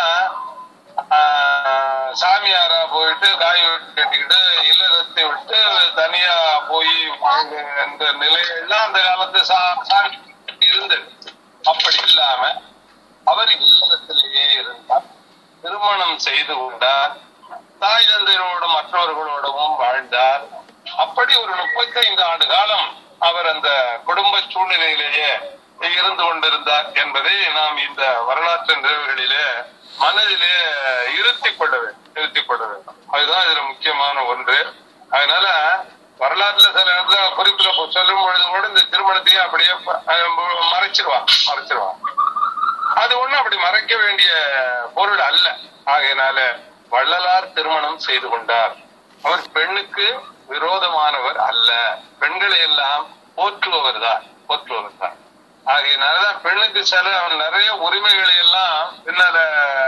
ஆஹ், சாமியாரா போயிட்டு காய் வெட்டி கட்டிக்கிட்டு இல்லறத்தை விட்டு தனியா போய் இந்த நிலையெல்லாம் அந்த காலத்து சா- சாமி இருந்தது அப்படி இல்லாம அவர் இல்லறத்திலேயே இருந்தார் திருமணம் செய்து கொண்டார் தாய் தந்தையரோடு மற்றவர்களோடவும் வாழ்ந்தார் அப்படி ஒரு முப்பத்தைந்து ஆண்டு காலம் அவர் அந்த குடும்ப சூழ்நிலையிலேயே இருந்து கொண்டிருந்தார் என்பதை நாம் இந்த வரலாற்று நிகழ்வுகளிலே மனதிலே இருத்திக் கொள்ள வேண்டும் இருத்திக் கொள்ள வேண்டும் அதுதான் இதுல முக்கியமான ஒன்று அதனால வரலாற்றுல சில இடத்துல குறிப்பிட சொல்லும் பொழுது கூட இந்த திருமணத்தையே அப்படியே அஹ், மறைச்சிருவாங்க மறைச்சிருவாங்க அது ஒண்ணு அப்படி மறைக்க வேண்டிய பொருள் அல்ல ஆகையினால வள்ளலார் திருமணம் செய்து கொண்டார் அவர் பெண்ணுக்கு விரோதமானவர் அல்ல பெண்களை எல்லாம் போற்றுபவர் தான் போற்றுபவர் தான் ஆகையினாலதான் பெண்ணுக்கு சில நிறைய உரிமைகளை எல்லாம் பின்னால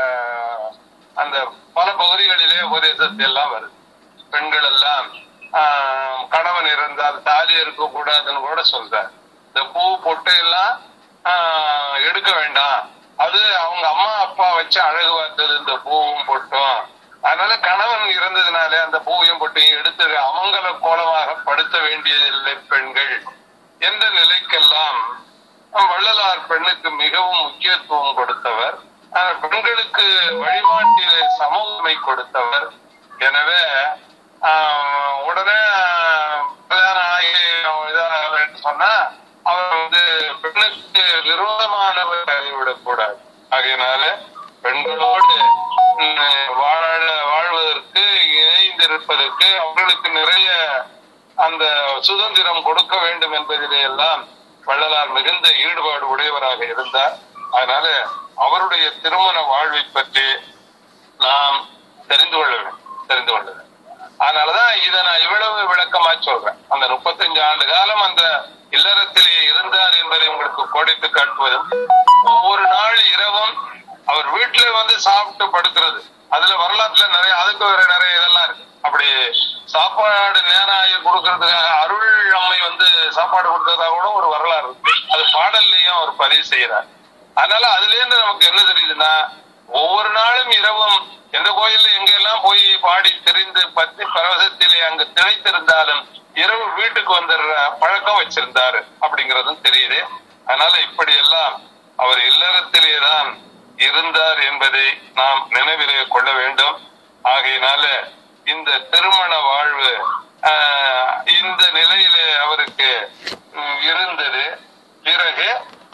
அந்த பல பகுதிகளிலே உபதேசத்தை எல்லாம் வருது பெண்கள் எல்லாம் ஆஹ், கணவன் இருந்தால் தாலி இருக்க கூடாதுன்னு கூட சொல்றார் இந்த பூ பொட்டு எல்லாம் ஆஹ், எடுக்க வேண்டாம் அது அவங்க அம்மா அப்பா வச்சு அழகு பார்த்தது இந்த பூவும் பொட்டும் அதனால கணவன் இருந்ததுனாலே அந்த பூவையும் பொட்டையும் எடுத்து அமங்கல கோலமாக படுத்த வேண்டியதில்லை பெண்கள் என்ற நிலைக்கெல்லாம் வள்ளலார் பெண்ணுக்கு மிகவும் முக்கியத்துவம் கொடுத்தவர் ஆனா பெண்களுக்கு வழிபாட்டிலே சம உரிமை கொடுத்தவர் எனவே ஆஹ், உடனே கல்யாணம் ஆகி இதாக சொன்னா அவர் வந்து பெண்ணுக்கு விரோதமானவர் ஆகிவிடக்கூடாது ஆகையினால பெண்களோடு உம், வாழ வாழ்வதற்கு இணைந்திருப்பதற்கு அவர்களுக்கு நிறைய அந்த சுதந்திரம் கொடுக்க வேண்டும் என்பதிலே எல்லாம் வள்ளலார் மிகுந்த ஈடுபாடு உடையவராக இருந்தார் அதனால அவருடைய திருமண வாழ்வை பற்றி நாம் தெரிந்து கொள்ள வேண்டும் தெரிந்து கொள்ள வேண்டும் அதனாலதான் இதை நான் இவ்வளவு விளக்கமா சொல்றேன் அந்த முப்பத்தஞ்சு ஆண்டு காலம் அந்த இல்லறத்திலே இருந்தார் என்பதை உங்களுக்கு கோடிட்டு காட்டுவதும் ஒவ்வொரு நாள் இரவும் அவர் வீட்டுல வந்து சாப்பிட்டு படுக்கிறது அதுல வரலாற்றுல நிறைய அதுக்கு ஒரு நிறைய இதெல்லாம் இருக்கு அப்படி சாப்பாடு நேரம் ஆகி கொடுக்கறதுக்காக அருள் அம்மை வந்து சாப்பாடு கொடுத்ததா கூட ஒரு வரலாறு இருக்கு அது பாடல்லையும் அவர் பதிவு செய்யறார் அதனால அதுல இருந்து நமக்கு என்ன தெரியுதுன்னா ஒவ்வொரு நாளும் இரவும் எந்த கோயில்ல எங்கெல்லாம் போய் பாடி தெரிந்து பத்தி பரவசத்திலே அங்கு திளைத்திருந்தாலும் இரவு வீட்டுக்கு வந்துடுற பழக்கம் வச்சிருந்தாரு அப்படிங்கறதும் தெரியுது அதனால இப்படி எல்லாம் அவர் இல்லறத்திலேதான் இருந்தார் என்பதை நாம் நினைவிலே கொள்ள வேண்டும் ஆகையினால இந்த திருமண வாழ்வு ஆஹ், இந்த நிலையிலே அவருக்கு ம், இருந்தது பிறகு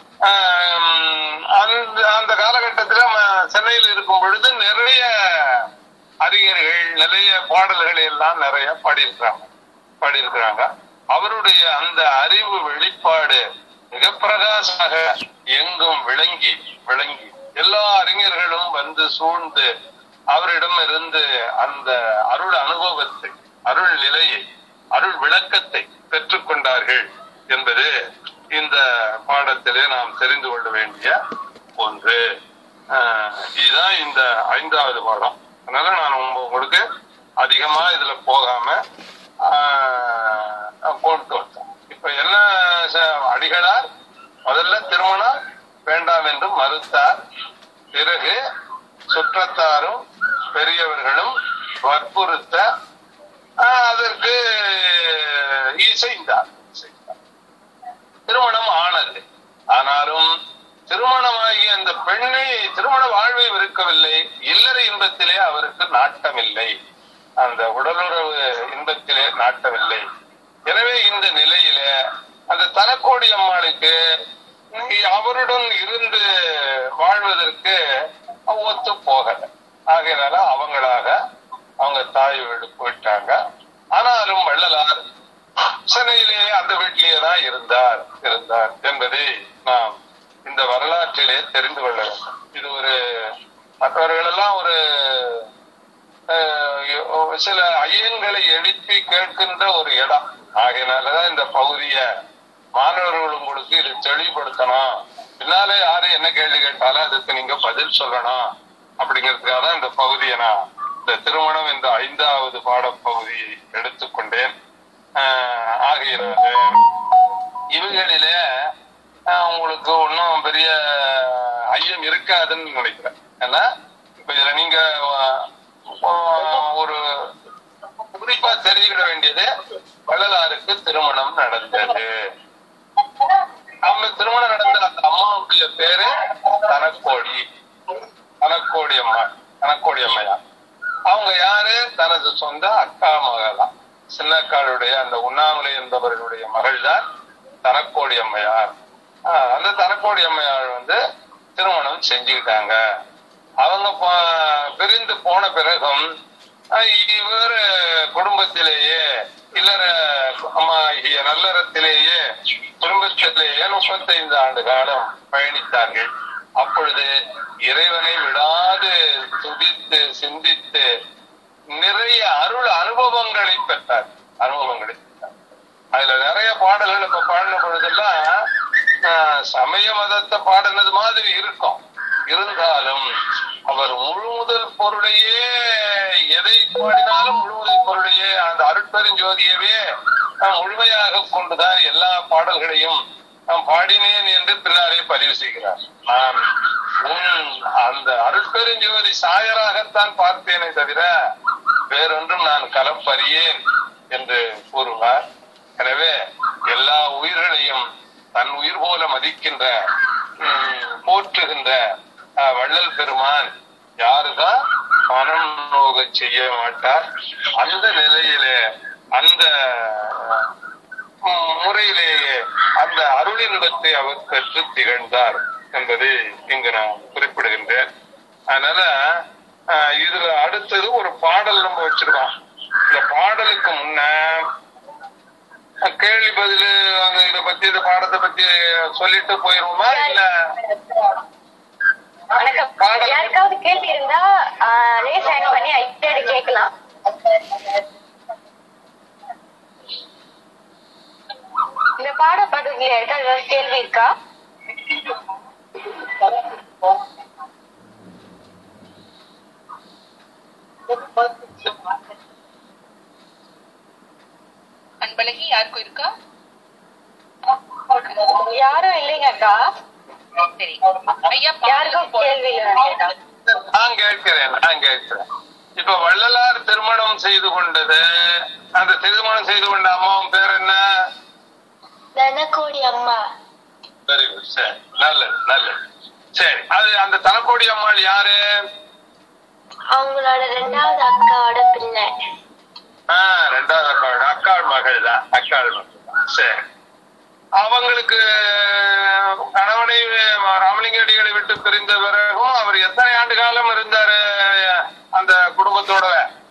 ஆஹ், அந்த அந்த காலகட்டத்துல ம- சென்னையில் இருக்கும் பொழுது நிறைய அறிஞர்கள் நிறைய பாடல்களை எல்லாம் நிறைய பாடியிருக்கிறாங்க பாடியிருக்கிறாங்க அவருடைய அந்த அறிவு வெளிப்பாடு மிக பிரகாசமாக எங்கும் விளங்கி விளங்கி எல்லா அறிஞர்களும் வந்து சூழ்ந்து அவரிடம் இருந்து அந்த அருள் அனுபவத்தை அருள் நிலையை அருள் விளக்கத்தை பெற்றுக்கொண்டார்கள் என்பது இந்த பாடத்திலே நாம் தெரிந்து கொள்ள வேண்டிய ஒன்று ஆஹ் இதுதான் இந்த ஐந்தாவது பாடம் அதனால நான் உங்க- உங்களுக்கு அதிகமா இதுல போகாம ஆஹ் போட்டு வச்சேன் இப்ப என்ன ச- அடிகளார் முதல்ல திருமணம் வேண்டாம் என்று மறுத்தார் பிறகு சுற்றத்தாரும் பெரியவர்களும் வற்புறுத்த ஆஹ் அதற்கு இசைந்தார் இசைந்தார். திருமணம் ஆனது ஆனாலும் திருமணமாகிய அந்த பெண்ணை திருமண வாழ்வை வெறுக்கவில்லை இல்லற இன்பத்திலே அவருக்கு நாட்டமில்லை அந்த உடலுறவு இன்பத்திலே நாட்டமில்லை எனவே இந்த நிலையிலே அந்த தனக்கோடி அம்மாளுக்கு அவருடன் இருந்து வாழ்வதற்கு ஒத்து போகல ஆகையினால அவங்களாக அவங்க தாய் வீடு போயிட்டாங்க ஆனாலும் வள்ளலார் சென்னையிலே அந்த வீட்டிலேயே தான் இருந்தார் இருந்தார் என்பதை நாம் இந்த வரலாற்றிலே தெரிந்து கொள்ள வேண்டும் இது ஒரு மற்றவர்கள் எல்லாம் ஒரு அஹ், சில ஐயங்களை எழுப்பி கேட்கின்ற ஒரு இடம் ஆகையினாலதான் இந்த பகுதிய மாணவர்கள் உங்களுக்கு இது தெளிவுபடுத்தணும் பின்னாலே யாரு என்ன கேள்வி கேட்டாலும் அதுக்கு நீங்க பதில் சொல்லணும் அப்படிங்கிறதுக்காக தான் இந்த பகுதியை நான் இந்த திருமணம் என்ற ஐந்தாவது பாடப்பகுதியை எடுத்துக்கொண்டேன் ஆஹ் ஆகையினால இவைகளிலே ஆஹ் உங்களுக்கு ஒன்றும் பெரிய ஐயம் இருக்காதுன்னு நினைக்கிறேன் ஏன்னா இப்ப இதுல நீங்க ஆஹ், ஒரு குறிப்பா தெரிஞ்சுக்கிட வேண்டியது வள்ளலாருக்கு திருமணம் நடந்தது அவங்க திருமணம் நடந்த அந்த அம்மாவுடைய பேரு தனக்கோடி தனக்கோடி அம்மா தனக்கோடி அம்மையா அவங்க யாரு தனது சொந்த அக்கா மகளாம் சின்னக்காளுடைய அந்த உண்ணாமலை என்பவர்களுடைய மகள் தான் தனக்கோடி அம்மையார் ஆஹ் அந்த தனக்கோடி அம்மையார் வந்து திருமணம் செஞ்சுக்கிட்டாங்க அவங்க ப- பிரிந்து போன பிறகும் ஆஹ் இவர் குடும்பத்திலேயே இல்லற அம்மாகிய நல்லறத்திலேயே குடும்பத்திலேயே முப்பத்தைந்து ஆண்டு காலம் பயணித்தார்கள் அப்பொழுது இறைவனை விடாது துதித்து சிந்தித்து நிறைய அருள் அனுபவங்களை பெற்றார் அனுபவங்களை பெற்றார் அதுல நிறைய பாடல்கள் இப்ப பாடின பொழுதெல்லாம் ஆஹ், சமய மதத்தை பாடினது மாதிரி இருக்கும் இருந்தாலும் அவர் முழு முதல் பொருளையே எதை பாடினாலும் முழு முதல் பொருளையே அந்த அருட்பெருஞ்சோதியவே ஆஹ், முழுமையாக கொண்டுதான் எல்லா பாடல்களையும் நான் பாடினேன் என்று பின்னாலே பதிவு செய்கிறார் நான் உன் அந்த அருட்பெருஞ்சோதி சாயராகத்தான் பார்த்தேனே தவிர வேறொன்றும் நான் கலப்பறியேன் என்று கூறுவார் எனவே எல்லா உயிர்களையும் தன் உயிர் போல மதிக்கின்ற உம், போற்றுகின்ற அஹ், வள்ளல் பெருமான் யாருதான் மனம் நோக செய்ய மாட்டார் அந்த நிலையிலே அந்த உம், முறையிலேயே அந்த அருளின்பத்தை அவர் பெற்று திகழ்ந்தார் என்பதை இங்கு நான் குறிப்பிடுகின்றேன் அதனால ஆஹ், இதுல அடுத்தது ஒரு பாடல் நம்ம வச்சிருக்கோம் இந்த பாடலுக்கு முன்ன அஹ், கேள்வி பதில் இத பத்தி இந்த பாடத்தை பத்தி சொல்லிட்டு போயிருவோமா இல்ல வணக்கம் பாடல். யாருக்காவது கேள்வி இருந்தா ரேஸ் ஹேண்ட் பண்ணி ஐடியாடி கேட்கலாம் இந்த பாட பாடுறதுல யாருக்காவது ஏதாவது கேள்வி இருக்கா அன்பழகி யாருக்கும் இருக்கா யாரும் இல்லைங்க அக்கா சரி ஐயா யாருக்கும் பாடலுக்கு கேள்வி இல்லை நான் கேட்கிறேன் நான் கேட்கிறேன் இப்ப வள்ளலார் திருமணம் செய்து கொண்டது அந்த திருமணம் செய்து கொண்ட அம்மாவும் பேர் என்ன தனக்கோடி அம்மா வெரி குட் சரி நல்லது நல்லது சரி அது அந்த தனக்கோடி அம்மாள் யாரு அவங்களோட ரெண்டாவது அக்காவோட பிள்ளை ஆஹ் ரெண்டாவது அக்காள் அக்காள் மகள் தான் அக்காள் மகள் தான் சரி அவங்களுக்கு கணவனை ராமலிங்கடிகளை விட்டு பிரிந்த பிறகும் அவர் எத்தனை ஆண்டு காலம் இருந்தாரு அந்த குடும்பத்தோட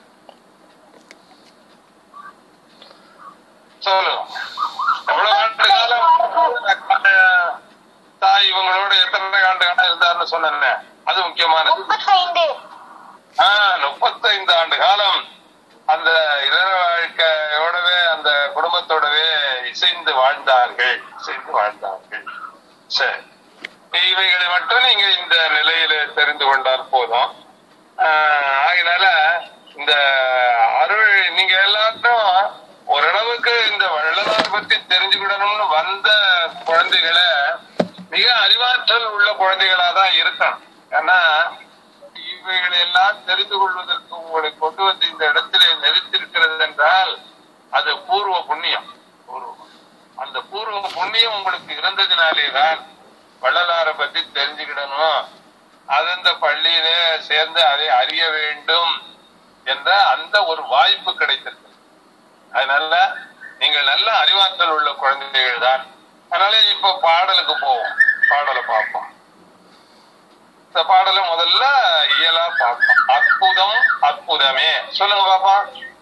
சொல்லுங்க எவ்வளவு ஆண்டு காலம் அஹ், தாய் இவங்களோட எத்தனை ஆண்டு காலம் இருந்தாருன்னு சொன்னேன் அது முக்கியமானது முப்பத்தைந்து ஆஹ் முப்பத்தைந்து ஆண்டு காலம் அந்த இளர வாழ்க்கையோடவே அந்த குடும்பத்தோடவே இசைந்து வாழ்ந்தார்கள் இசைந்து வாழ்ந்தார்கள் சரி இவைகளை மட்டும் நீங்க இந்த நிலையில தெரிந்து கொண்டால் போதும் ஆஹ் ஆகையினால இந்த அருள் நீங்க எல்லாரும் ஓரளவுக்கு இந்த வள்ளலார் பத்தி தெரிஞ்சுக்கிடணும்னு வந்த குழந்தைகளை மிக அறிவாற்றல் உள்ள குழந்தைகளா தான் இருக்கணும் ஏன்னா இவைகளை எல்லாம் தெரிந்து கொள்வதற்கு உங்களை கொண்டு வந்து இந்த இடத்திலே நிறுத்திருக்கிறது என்றால் அது பூர்வ புண்ணியம் பூர்வ புண்ணியம். அந்த பூர்வ புண்ணியம் உங்களுக்கு இருந்ததினாலே தான் வள்ளலார பத்தி தெரிஞ்சுக்கிடணும் அது இந்த பள்ளியில சேர்ந்து அதை அறிய வேண்டும் என்ற அந்த ஒரு வாய்ப்பு கிடைத்திருக்கு அதனால நீங்கள் நல்ல அறிவாற்றல் உள்ள குழந்தைகள் தான் அதனால இப்ப பாடலுக்கு போவோம் பாடலை பார்ப்போம் இந்த பாடலை முதல்ல இயலா பார்ப்போம் அற்புதம் அற்புதமே சொல்லுங்க பாப்பா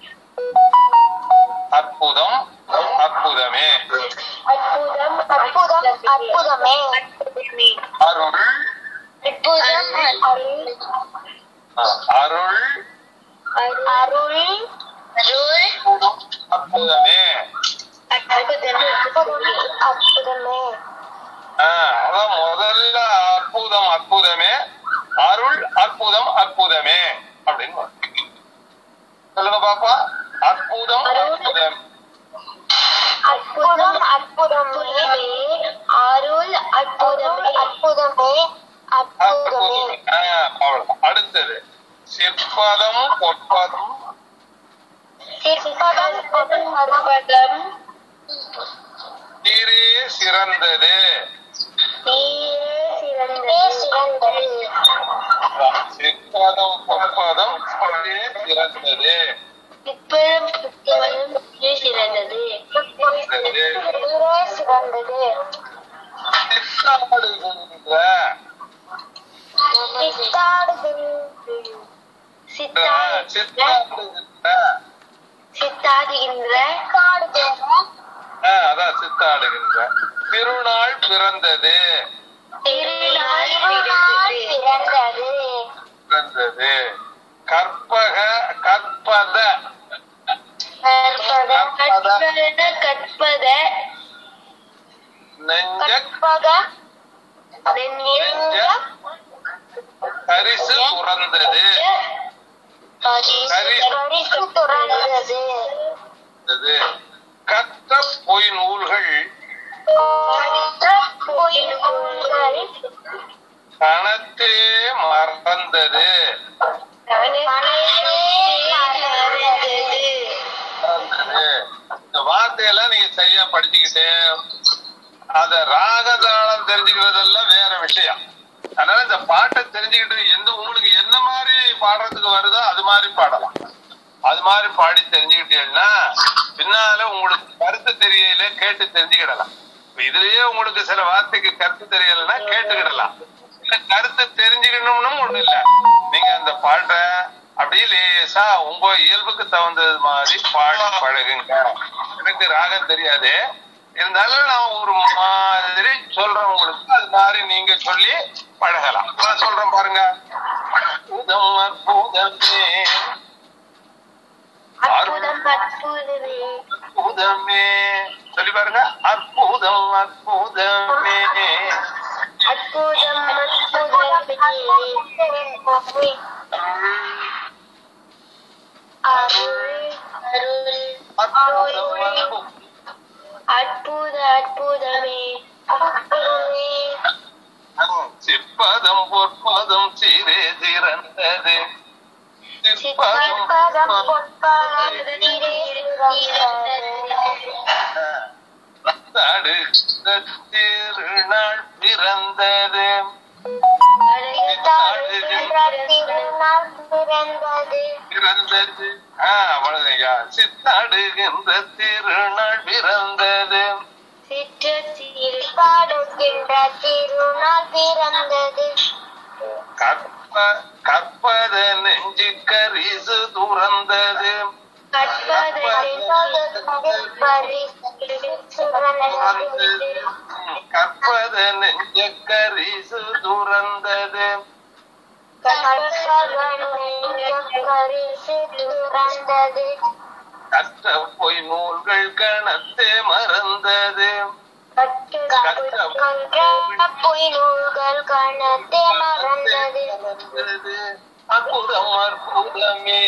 அற்புதம் அற்புதமே அற்புதம் அற்புதம் அற்புதமே அருள் அற்புதம் அருள் அருள் அருள் அருள் அற்புதமே அற்புதமே அற்புதமே ஆஹ் அதான் முதல்ல அற்புதம் அற்புதமே அருள் அற்புதம் அற்புதமே அப்படின்னு வரும். சொல்லுங்க பாப்பா அற்புதம் அற்புதம் அற்புதம் அற்புதமே அருள் அற்புதம் அற்புதமே அற்புதமே அற்புதம் ஆஹ் அவ்வளவுதான் அடுத்தது சிற்பதம் பொற்பதம் சிற்பதம் அற்புதம் தீரே சிறந்தது சிறந்தது சிறந்தது சிற்பதம் பொற்பதம் தீரே சிறந்தது சிற்பதம் புத்தகம் சிறந்தது சிறந்தது சித்தாடுகின்ற சித்தாடுகின்ற சித்தாடுகின்ற சித்தாடுகின்ற ஆஹ் அதான் சித்தாடுகின்ற திருநாள் பிறந்தது திருநாள் பிறந்தது பிறந்தது கற்பக கற்பத கற்பத கற்பத கற்பத நெஞ்ச கற்பக நெஞ்ச பரிசு துறந்தது பரிசு துறந்தது அது கற்ற பொய் நூல்கள் பொய் நூல்கள் கணத்தே மறந்தது மறந்தது. இந்த வார்த்தையெல்லாம் நீங்க சரியா படிச்சுக்கிட்டு அத ராகதாளம் தெரிஞ்சுக்கிறதெல்லாம் வேற விஷயம் அதனால இந்த பாட்டை தெரிஞ்சுக்கிட்டு எந்த உங்களுக்கு என்ன மாதிரி பாடுறதுக்கு வருதோ அது மாதிரி பாடலாம் அது மாதிரி பாடி தெரிஞ்சுக்கிட்டீங்கன்னா பின்னால உங்களுக்கு கருத்து தெரியல கேட்டு தெரிஞ்சுக்கிடலாம் இப்ப இதுலயே உங்களுக்கு சில வார்த்தைக்கு கருத்து தெரியலைன்னா கேட்டுக்கிடலாம் இல்ல கருத்து தெரிஞ்சுக்கணும்னு ஒண்ணு இல்ல நீங்க அந்த பாட்டை அப்படியே லேசா உங்க இயல்புக்கு தகுந்தது மாதிரி பாடி பழகுங்க எனக்கு ராகம் தெரியாது இருந்தாலும் நான் ஒரு மாதிரி சொல்றேன் உங்களுக்கு அது மாதிரி நீங்க சொல்லி பழகலாம் நான் சொல்றேன் பாருங்க அற்புதம் அற்புதமே அற்புதம் அற்புதமே அற்புதமே சொல்லி பாருங்க அற்புதம் அற்புதமே அற்புதம் அற்புதமே அருள் அருள் அற்புதம் அற்புதம் அற்புத அற்புதமே அற்புதமே சிற்பதம் பொற்பதம் சீரே சிறந்தது சிற்பதம் சிற்பதம் பொற்பதம் தடு திருநாள் பிறந்தது திருநாள் பிறந்தது பிறந்தது ஆஹ் அவ்வளவுதையா சித்தாடுகின்ற திருநாள் பிறந்தது சிற்றத்தில் பாடுகின்ற திருநாள் பிறந்தது கற்ப கற்பத நெஞ்சு கரிசு துறந்தது கற்பதை துறந்தது. கற்பத நெஞ்ச கரிசு துறந்தது துறந்தது கற்ற பொய் நூல்கள் கணத்தே மறந்தது பொய் நூல்கள் கணத்தே மறந்தது மறந்தது. அற்புதம் அற்புதமே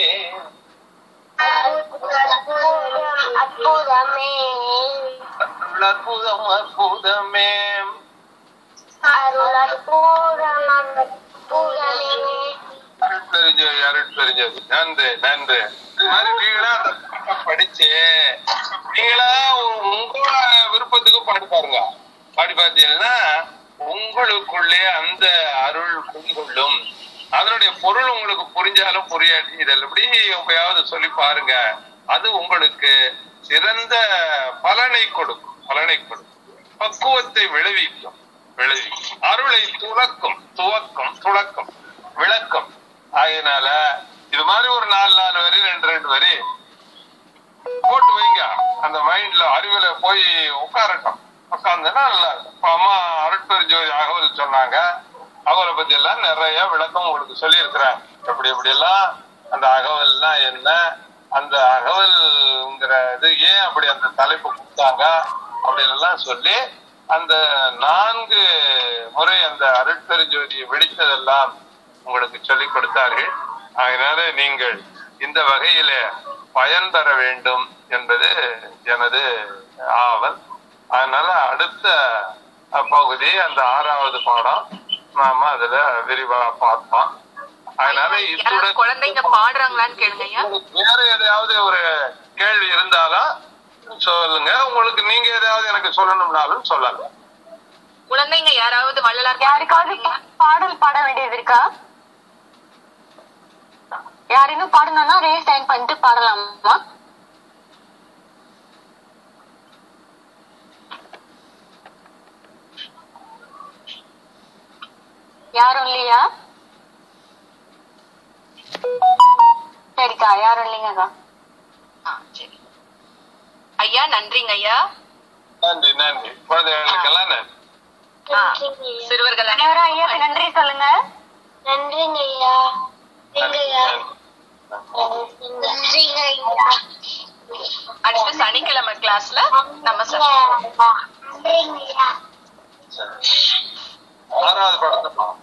அற்புதமே அருள் அற்புதம் அற்புதமே அருள் அற்புதம் அற்புதமே அருள் பெருஞ்சோதி அருள் பெருஞ்சோதி நன்று நன்று இது மாதிரி நீங்களா அந்த பாட்டை படிச்சு நீங்களா உங்க விருப்பத்துக்கு பாடி பாருங்க பாடி பார்த்தீங்கன்னா உங்களுக்குள்ளே அந்த அருள் குடிகொள்ளும் அதனுடைய பொருள் உங்களுக்கு புரிஞ்சாலும் புரியாட்டி இதில் எப்படி எப்பயாவது சொல்லி பாருங்க அது உங்களுக்கு சிறந்த பலனை கொடுக்கும் பலனை கொடுக்கும் பக்குவத்தை விளைவிக்கும் விளைவிக்கும் அருளை துலக்கும் துவக்கும் துளக்கும் விளக்கம் ஆகையினால இது மாதிரி ஒரு நாலு நாலு வரி ரெண்டு ரெண்டு வரி போட்டு வைங்க அந்த மைண்ட்ல அறிவுல போய் உட்காரட்டும் உட்கார்ந்தேன்னா நல்லா இருக்கும் இப்ப அம்மா அருட்பெருஞ்சோதி அகவல் சொன்னாங்க அவரை பத்தி எல்லாம் நிறைய விளக்கம் உங்களுக்கு சொல்லியிருக்கிறேன் எப்படி எப்படி எல்லாம் அந்த அகவல்லாம் என்ன அந்த அகவல்ங்கிற இது ஏன் அப்படி அந்த தலைப்பு கொடுத்தாங்க அப்படின்னு எல்லாம் சொல்லி அந்த நான்கு முறை அந்த அருட்பெருஞ்சோதியை வெடித்ததெல்லாம் உங்களுக்கு சொல்லிக் கொடுத்தார்கள் அதனால நீங்கள் இந்த வகையில பயன் பெற வேண்டும் என்பது எனது ஆவல் அதனால அடுத்த அஹ், பகுதி அந்த ஆறாவது பாடம் நாம அதுல விரிவா பார்ப்போம் அதனால யாராவது இத்துடன் குழந்தைங்க பாடுறாங்களான்னு கேளுங்க ஐயா உங்களுக்கு வேற எதையாவது ஒரு கேள்வி இருந்தாலும் சொல்லுங்க உங்களுக்கு நீங்க ஏதாவது எனக்கு சொல்லணும்னாலும் சொல்லலாம் குழந்தைங்க யாராவது வள்ளலார் யாருக்காவது பாடுறீங்களா? பா- பாடல் பாட வேண்டியது இருக்கா யாரும் பாடணும்னா ரேஸ் டைம் பண்ணிட்டு பாடலாமா யாரும் இல்லையா சரிக்கா யாரும் இல்லைங்கக்கா ஆ, சரி ஐயா நன்றிங்க ஐயா நன்றி நன்றி குழந்தைகளுக்கெல்லாம் நன்றி ஆ, நன்றிங்க ஐயா. சிறுவர்கள் அனைவரும் ஐயாக்கு அனைவரும் நன்றி சொல்லுங்க நன்றிங்க ஐயா நன்றிங்க ஐயா நன்றிங்க ஐயா அடுத்த சனிக்கிழமை கிளாஸ்ல நம்ம சந்திப்போம். நன்றிங்க ஐயா சரி. ஆறாவது படத்தை பார்ப்போம்